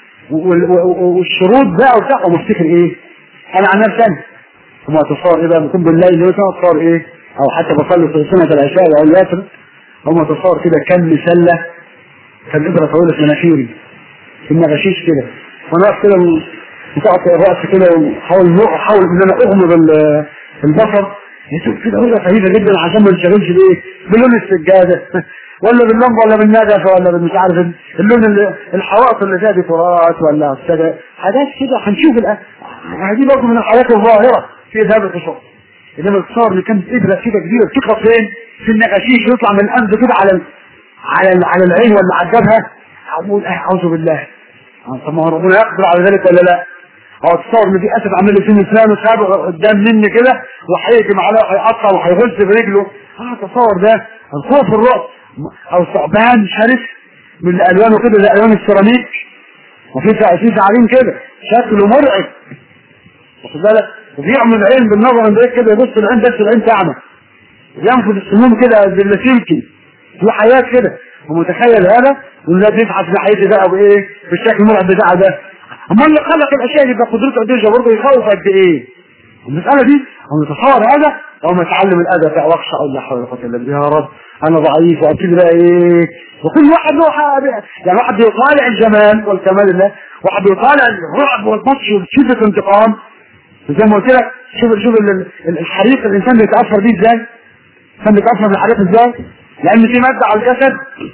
والشروط بقى وبتاع ومفتكر ايه انا عن نفسي انا وما تصور ايه بقى بكون بالليل مثلا تصور ايه او حتى بصلي في سنة العشاء او الوتر هم تصور كده كم سلة كان ابرة طويلة في مناخيري في النغشيش كده وانا واقف كده بتاعت الرأس كده وحاول احاول ان انا اغمض البصر يشوف كده وجهه غريبه جدا عشان ما نشغلش بايه بلون السجاده ولا باللمبه ولا بالنجف ولا بالمش عارف اللون اللي الحوائط اللي فيها ديكورات ولا السجا حاجات كده هنشوف هذه برضه من الحاجات الظاهره في ذهاب الخشوع انما الصور اللي كانت ابره كده كبيره بتقف فين؟ في النقاشيش يطلع من الانف كده على ال... على ال... على العين ولا على الجبهه اقول اعوذ بالله طب ما هو ربنا يقدر على ذلك ولا لا؟ هو تصور ان في اسد عامل له سن اسنانه سابق قدام مني كده وهيهجم عليه وهيقطع وهيغز برجله اه تصور ده الخوف الرعب او ثعبان شرس من اللي الوانه كده زي الوان السيراميك وفي في تعابين كده شكله مرعب واخد بالك وبيعمل العين بالنظر من كده يبص العين بس العين تعمى وينفذ السموم كده باللاسلكي في حياه كده ومتخيل هذا والذي يبحث في حياتي بقى بايه بالشكل المرعب بتاع ده اما اللي خلق الاشياء دي بقدرته قد ايه برضه يخوف قد ايه المساله دي هو يتصور هذا او ما يتعلم الادب بقى واخشى اقول لا حول ولا قوه الا بالله يا رب انا ضعيف وابتدي بقى ايه وكل واحد له حاجة يعني واحد بيطالع الجمال والكمال الله واحد بيطالع الرعب والبطش وشدة الانتقام زي ما قلت لك شوف شوف ال- ال- الحريق الانسان بيتاثر بيه ازاي الانسان بيتاثر بالحريق ازاي لان في ماده على الجسد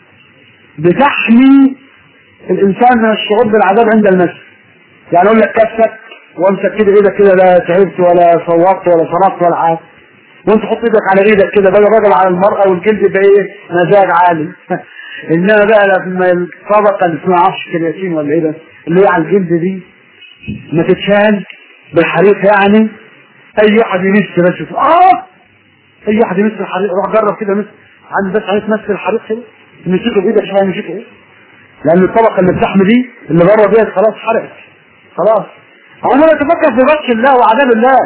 بتحمي الانسان من الشعور بالعذاب عند المس يعني اقول لك كفك وامسك كده ايدك كده لا تعبت ولا صوتت ولا صرفت ولا حاجه وانت تحط ايدك على ايدك كده بقى الراجل على المرأة والجلد يبقى ايه مزاج عالي انما بقى لما الطبقة اللي اسمها عفش كرياتين ولا ايه ده اللي هي على الجلد دي ما تتشال بالحريق يعني اي واحد يمس بس اه اي واحد يمس الحريق روح جرب كده مس عندي بس عايز تمس الحريق كده مسكه بايدك شويه مسكه ايه لان الطبقة اللي بتحمي دي اللي بره ديت خلاص حرقت خلاص هو انا اتفكر في بطش الله وعذاب الله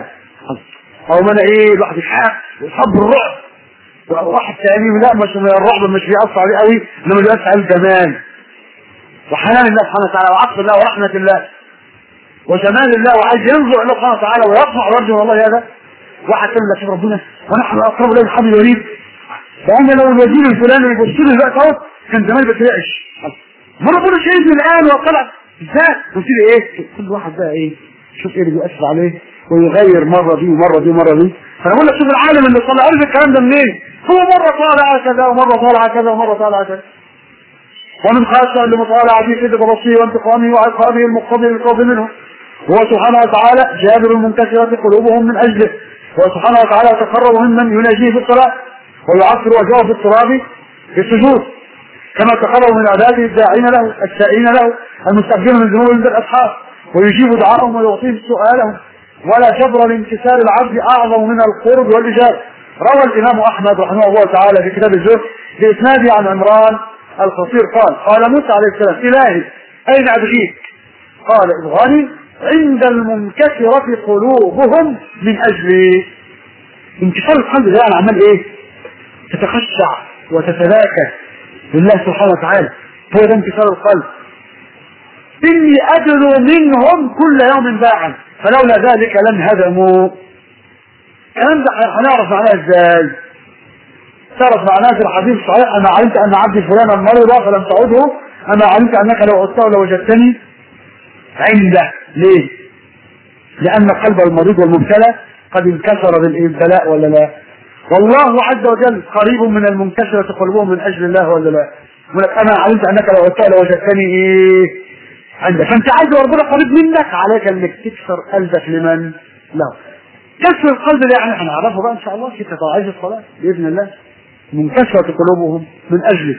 او ما انا ايه الواحد يخاف ويصاب الرعب واحد تاني لا مش الرعب مش بيأثر عليه قوي انما بيأثر عليه كمان وحنان الله سبحانه وتعالى وعطف الله ورحمة الله وجمال الله وعايز ينظر الى الله سبحانه وتعالى ويطمع ويرجو والله هذا واحد كلمة شوف ربنا ونحن اقرب اليه الحبل الوريد فانا لو الوزير الفلاني يبص لي دلوقتي اهو كان زمان بتلاقش مرة كل شيء من الان وطلع ازاي قلت لي ايه كل واحد بقى ايه شوف ايه اللي بيأثر عليه ويغير مرة دي ومرة دي ومرة دي فانا بقول لك شوف العالم اللي طلع عارف الكلام ده منين هو مرة طالع كذا ومرة طالع كذا ومرة طالع كذا ومن خاشع لمطالعة في صدق بصير وانتقامه وعقابه المقتضي للقوم منه هو سبحانه وتعالى جابر المنكسرة قلوبهم من أجله هو سبحانه وتعالى يتقرب ممن يناجيه في الصلاة ويعصر وجهه في التراب في السجود كما تقرب من عباده الداعين له السائلين له المستقبلين من ذنوب عند الأصحاب ويجيب دعاءهم ويعطيهم سؤالهم ولا شبر لانكسار العبد أعظم من القرب والإجابة روى الإمام أحمد رحمه الله تعالى في كتاب الزهد بإسناده عن عمران الخطير قال قال موسى عليه السلام إلهي أين أبغيك قال ابغاني عند المنكسرة قلوبهم من أجلي انكسار القلب ده يعني عمال إيه تتخشع وتتلاكى لله سبحانه وتعالى هو ده انكسار القلب إني أدنو منهم كل يوم باعا فلولا ذلك لم هدموا الكلام ده هنعرف معناه ازاي تعرف معناه في الحديث الصحيح انا علمت ان عبدي فلانا مرض فلم تعده انا علمت انك لو عدته لوجدتني عنده ليه لان قلب المريض والمبتلى قد انكسر بالابتلاء ولا لا والله عز وجل قريب من المنكسرة قلوبهم من اجل الله ولا لا يقول انا علمت انك لو عدته لوجدتني ايه عندك فانت عايز ربنا قريب منك عليك انك تكسر قلبك لمن له كسر القلب ده يعني هنعرفه بقى ان شاء الله في تطاعيش الصلاه باذن الله منكسرة قلوبهم من اجله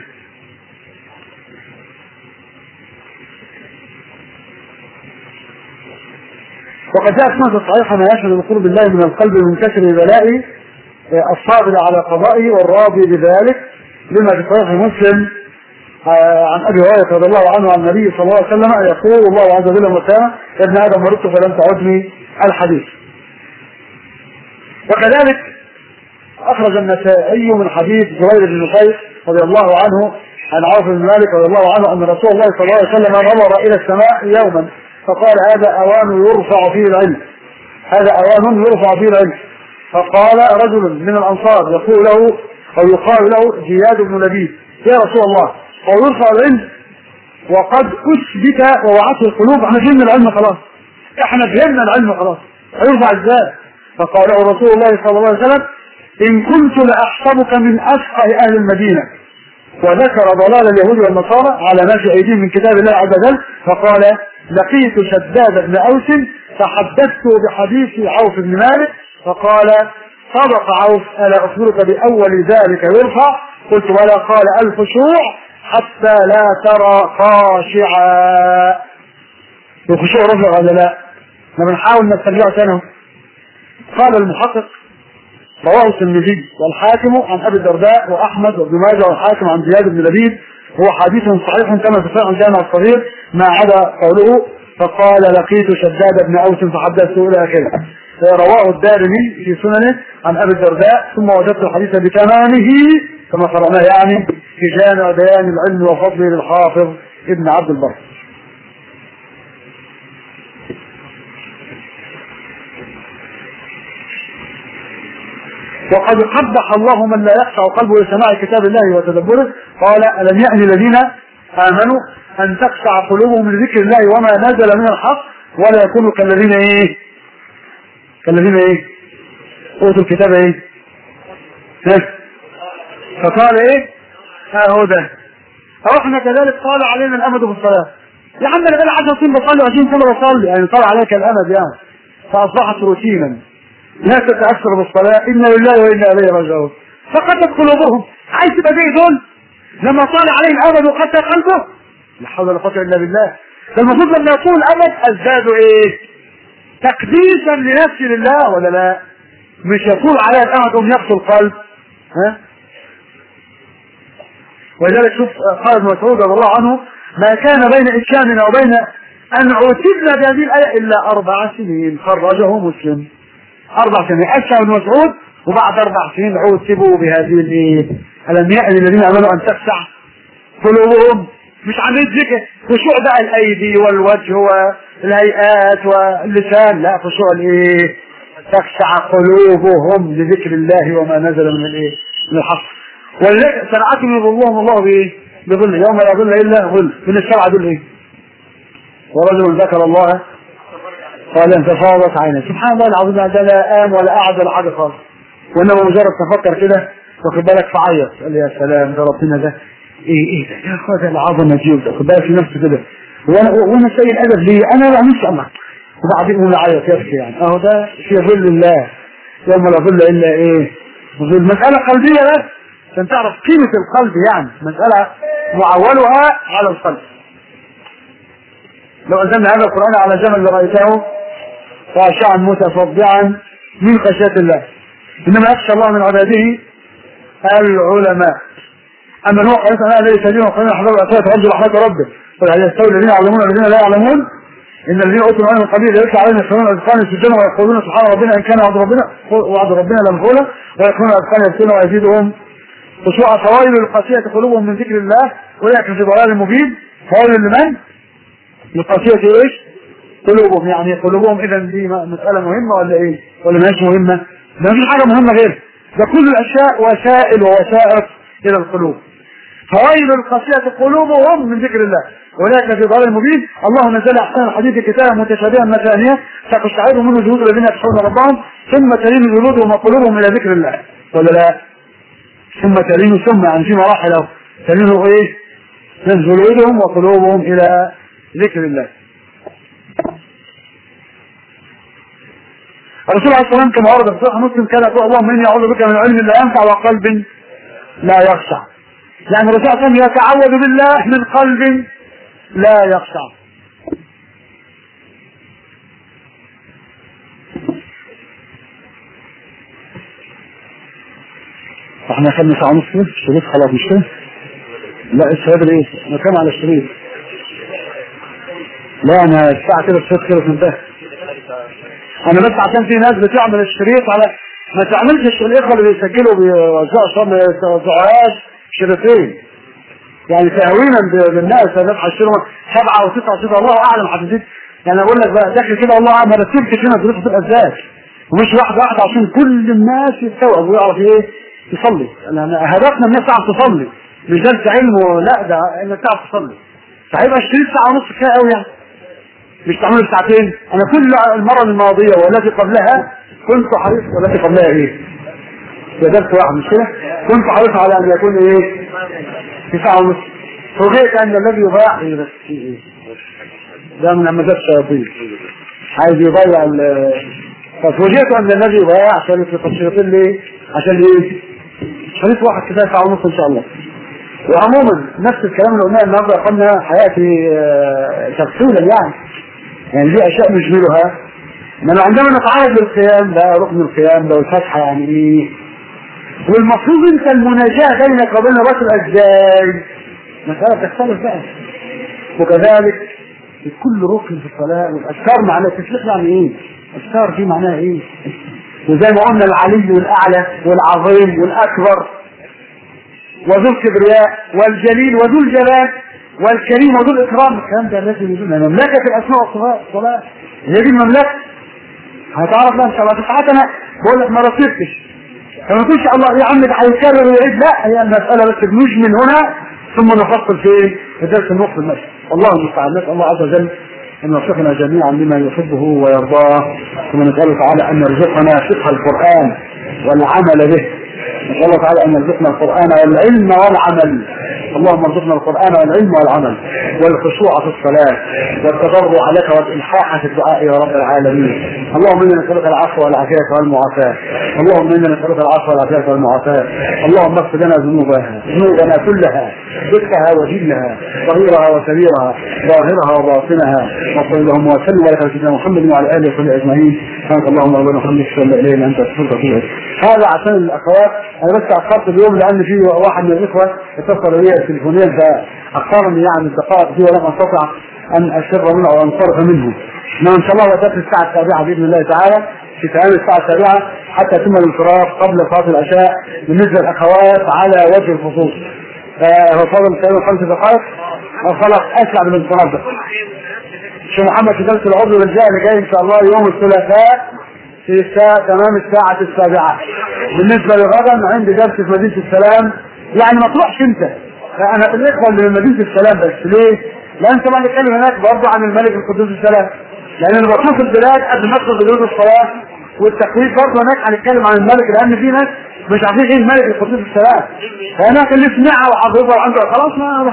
وقد جاء سنة صحيحة ما يشهد بقرب الله من القلب المنكسر ببلائه الصابر على قضائه والراضي بذلك لما في صحيح مسلم عن ابي هريره رضي الله عنه عن النبي صلى الله عليه وسلم يقول الله عز وجل مكانه يا ابن ادم مرضت فلم تعدني الحديث وكذلك اخرج النسائي من حديث زهير بن نفيس رضي الله عنه عن عوف بن مالك رضي الله عنه ان رسول الله صلى الله عليه وسلم نظر الى السماء يوما فقال هذا اوان يرفع فيه العلم هذا اوان يرفع فيه العلم فقال رجل من الانصار يقول له او يقال له زياد بن لبيد يا رسول الله هو يرفع العلم وقد اثبت ووعته القلوب احنا فهمنا العلم خلاص احنا فهمنا العلم خلاص هيرفع ازاي فقال له رسول الله صلى الله عليه وسلم ان كنت لاحسبك من افقه اهل المدينه وذكر ضلال اليهود والنصارى على ما في ايديهم من كتاب الله عز وجل فقال لقيت شداد بن اوس فحدثته بحديث عوف بن مالك فقال صدق عوف الا اخبرك باول ذلك يرفع قلت ولا قال الخشوع حتى لا ترى خاشعا الخشوع رفع ولا لا احنا بنحاول نسترجعه تاني قال المحقق رواه الترمذي والحاكم عن ابي الدرداء واحمد وابن ماجه والحاكم عن زياد بن لبيد هو حديث صحيح كما في صحيح الجامع الصغير ما عدا قوله فقال لقيت شداد بن اوس فحدثته الى اخره رواه الدارمي في سننه عن ابي الدرداء ثم وجدت الحديث بتمامه كما قرأناه يعني في جامع بيان العلم وفضله للحافظ ابن عبد البر وقد قبح الله من لا يخشع قلبه لسماع كتاب الله وتدبره قال ألم يأن الذين آمنوا أن تخشع قلوبهم لذكر الله وما نزل من الحق ولا يكونوا كالذين إيه كالذين إيه أوتوا الكتاب إيه ها؟ فقال إيه ها هو ده رحنا كذلك قال علينا الأمد في الصلاة يا عم انا بقالي 10 سنين بصلي و20 سنه بصلي يعني طال عليك الامد يعني فاصبحت روتينا لا تتاثر بالصلاه انا لله وانا اليه راجعون فقدت قلوبهم عايز تبقى زي دول لما طال عليه الامد وقتل قلبه لا حول ولا قوه الا بالله ده المفروض لما يطول الامد ازدادوا ايه؟ تقديسا لنفسي لله ولا لا؟ مش يطول عليه الامد وهم يقتل القلب ها؟ ولذلك شوف قال ابن مسعود رضي الله عنه ما كان بين إتياننا وبين أن عتبنا بهذه الآية إلا أربع سنين خرجه مسلم أربع سنين أشهر بن مسعود وبعد أربع سنين عوتبوا بهذه الإيه ألم يأن الذين آمنوا أن تخشع قلوبهم مش عملية ذكر خشوع بقى الأيدي والوجه والهيئات واللسان لا خشوع الإيه تخشع قلوبهم لذكر الله وما نزل من الإيه من الحق ولذلك سنعتم يظلهم الله بإيه بظل يوم لا ظل الا ظل من السبعه دول ايه ورجل ذكر الله قال ان تفاضت عينه سبحان الله العظيم ده لا قام ولا قعد ولا حاجه خالص وانما مجرد تفكر كده واخد بالك فعيط قال يا سلام ده ربنا ده ايه ايه ده يا اخويا ده العظمه دي ده خد بالك في نفسه كده وانا وانا سيء الادب ليه انا ما بعملش الله وبعدين يقول عيط يبكي يعني اهو ده في ظل الله يوم لا ظل الا ايه ظل مساله قلبيه بس عشان تعرف قيمه القلب يعني مساله معولها على القلب لو أنزلنا هذا القرآن على جبل لرأيته خاشعا متصدعا من خشية الله إنما يخشى الله من عباده العلماء أما هو قال أنا الذي سجين وقال حضر الأسوات وأرجو رحمة ربه قل هل يستوي الذين يعلمون والذين لا يعلمون إن الذين أوتوا العلم القليل يرجع عليهم يسمعون الأذقان يسجدون ويقولون سبحان ربنا إن كان وعد ربنا وعد ربنا لمفعولا ويكونون الأذقان يبكون ويزيدهم خشوع فوائل القاسية قلوبهم من ذكر الله أولئك في ضلال مبين فوائل لمن؟ القاسية ايش؟ قلوبهم يعني قلوبهم إذا دي مسألة مهمة ولا إيه؟ ولا مش مهمة؟ ده مفيش حاجة مهمة غير ده كل الأشياء وسائل ووسائط إلى القلوب فويل القاسية قلوبهم من ذكر الله أولئك في ضلال مبين الله نزل أحسن الحديث كتابا متشابها مثانية تقشعر منه جهود الذين يخشون ربهم ثم تلين جلودهم وقلوبهم إلى ذكر الله ولا لا؟ ثم تلين ثم يعني في مراحل أو تلين ايه تنزل جلودهم وقلوبهم الى ذكر الله الرسول عليه الصلاه والسلام كما ورد في صحيح مسلم كان يقول اللهم اني اعوذ بك من علم لا ينفع وقلب لا يخشع يعني الرسول صلى الله عليه وسلم يتعوذ بالله من قلب لا يخشع احنا خدنا ساعة ونص كده الشريط خلاص مش كده؟ لا الشهادة ايه؟ انا كام على الشريط؟ لا انا الساعة كده الشريط كده انتهى انا بس عشان في ناس بتعمل الشريط على ما تعملش الاخوة اللي بيسجلوا بيوزعوا عشان ما يوزعوهاش شريطين يعني تهوينا بالناس الناس هيشتروا سبعة او تسعة شريط الله اعلم هتزيد يعني اقول لك بقى داخل كده الله اعلم ما رتبتش هنا دروس تبقى ازاي ومش واحدة واحدة عشان كل الناس يستوعب ويعرف ايه تصلي انا هدفنا الناس تعرف تصلي مش درس علم لا ده انك تعرف تصلي فهيبقى 20 ساعه ونص كفايه قوي يعني مش تعملوا ساعتين انا كل المره الماضيه والتي قبلها كنت حريص والتي قبلها ايه ده درس واحد مش كده كنت حريص على ان يكون ايه في ساعه ونص فوجئت ان الذي يضيع ايه بس في ايه ده من همزات الشياطين عايز يضيع ففوجئت ان الذي يضيع عشان في الشياطين ليه عشان ايه شريط واحد كفايه ساعه ونص ان شاء الله وعموما نفس الكلام اللي قلناه النهارده قلنا حياتي تفصيلا يعني يعني دي اشياء نجملها انما عندما نتعرض للقيام ده ركن القيام ده والفتحه يعني ايه والمفروض انت المناجاه بينك وبين الرجل ازاي مساله تختلف بقى وكذلك في كل ركن في الصلاه والاذكار معناها التسبيح يعني ايه؟ اذكار دي معناها ايه؟ وزي ما قلنا العلي والاعلى والعظيم والاكبر وذو الكبرياء والجليل وذو الجلال والكريم وذو الاكرام الكلام ده لازم يكون مملكه الاسماء والصفات الصلاه هي دي المملكه هتعرف بقى ان شاء الله ساعات انا بقول لك ما رصدتش فما تقولش الله يا عم ده هيكرر ويعيد لا هي المساله بس بنجمل هنا ثم نفصل في في درس النص المشي الله المستعان نسال الله عز وجل ان يوفقنا جميعا لما يحبه ويرضاه ثم نساله تعالى ان يرزقنا فقه القران والعمل به نسال الله تعالى ان يرزقنا القران والعلم والعمل اللهم ارزقنا القران والعلم والعمل والخشوع في الصلاه والتضرع لك والالحاح في الدعاء يا رب العالمين اللهم انا نسالك العفو والعافيه والمعافاه اللهم انا نسالك العفو والعافيه والمعافاه اللهم اغفر لنا ذنوبها ذنوبنا كلها دقها وجلها صغيرها وكبيرها ظاهرها وباطنها وصل اللهم وسلم على سيدنا محمد وعلى اله وصحبه اجمعين سبحانك اللهم ربنا وبحمدك اشهد ان لا اله الا انت استغفرك واتوب اليك هذا عشان الاخوات انا بس اخرت اليوم لان في واحد من الاخوه اتصل بي تليفونيا فاخرني يعني الدقائق دي ولم استطع ان اشر منه او انصرف منه انما ان شاء الله وتاتي الساعه السابعه باذن الله تعالى في تمام الساعه السابعه حتى يتم الانصراف قبل صلاه العشاء بالنسبه للاخوات على وجه الخصوص هو فاضل تقريبا خمس دقائق خلاص اسرع من الانصراف ده شيخ محمد في درس العضو الرجال جاي ان شاء الله يوم الثلاثاء في الساعة تمام الساعة السابعة بالنسبة لغدا عندي درس في مدينة السلام يعني ما تروحش انت انا الاخوة اللي من مدينة السلام بس ليه؟ لان انت ما نتكلم هناك برضه عن الملك القدوس السلام لان انا بشوف البلاد قبل ما ادخل بلاد الصلاة والتقويم برضه هناك هنتكلم عن الملك لان في ناس مش عارفين ايه الملك القدوس السلام فهناك اللي سمعها وحافظها عنده خلاص ما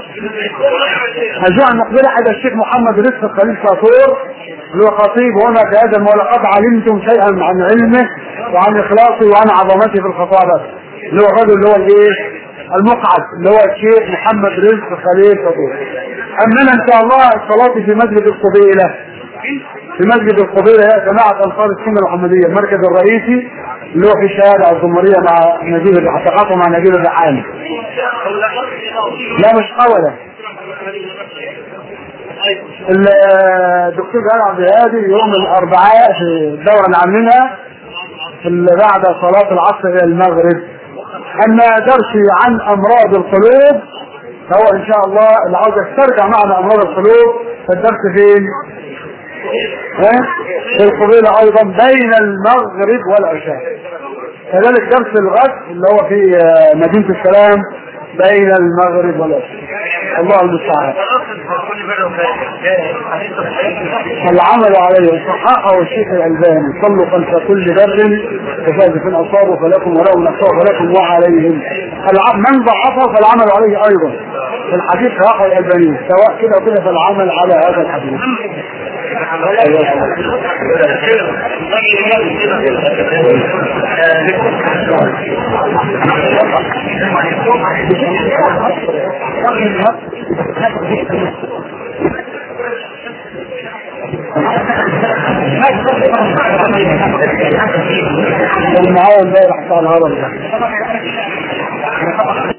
هجوع المقبلة هيبقى الشيخ محمد رزق الخليل صافور اللي هو خطيب هنا في ادم ولقد علمتم شيئا عن علمه وعن اخلاصه وعن عظمته في الخطابه اللي هو الرجل اللي هو الايه المقعد اللي هو الشيخ محمد رزق خليل صافور امنا ان شاء الله صلاتي في مسجد القبيله في مسجد القبيله يا جماعه انصار السنه المحمديه المركز الرئيسي اللي هو في شارع الزمريه مع نجيب التقاطع مع نجيب الريحاني لا مش قوله الدكتور جلال عبد الهادي يوم الاربعاء في الدوره اللي عاملينها بعد صلاه العصر الى المغرب اما درسي عن امراض القلوب فهو ان شاء الله اللي عاوز يسترجع معنا امراض القلوب فالدرس فين؟ في القبيلة ايضا بين المغرب والعشاء كذلك درس الغد اللي هو في مدينة السلام بين المغرب والعشاء الله المستعان العمل عليه صححه الشيخ الألباني صلوا خلف كل بر وفاز في أصابه فلكم ولو من أصابه فلكم وعليهم من ضعفه فالعمل عليه أيضا الحديث صححه الألباني سواء كده وكده فالعمل على هذا الحديث كان معايا امبارح بتاع الهرم ده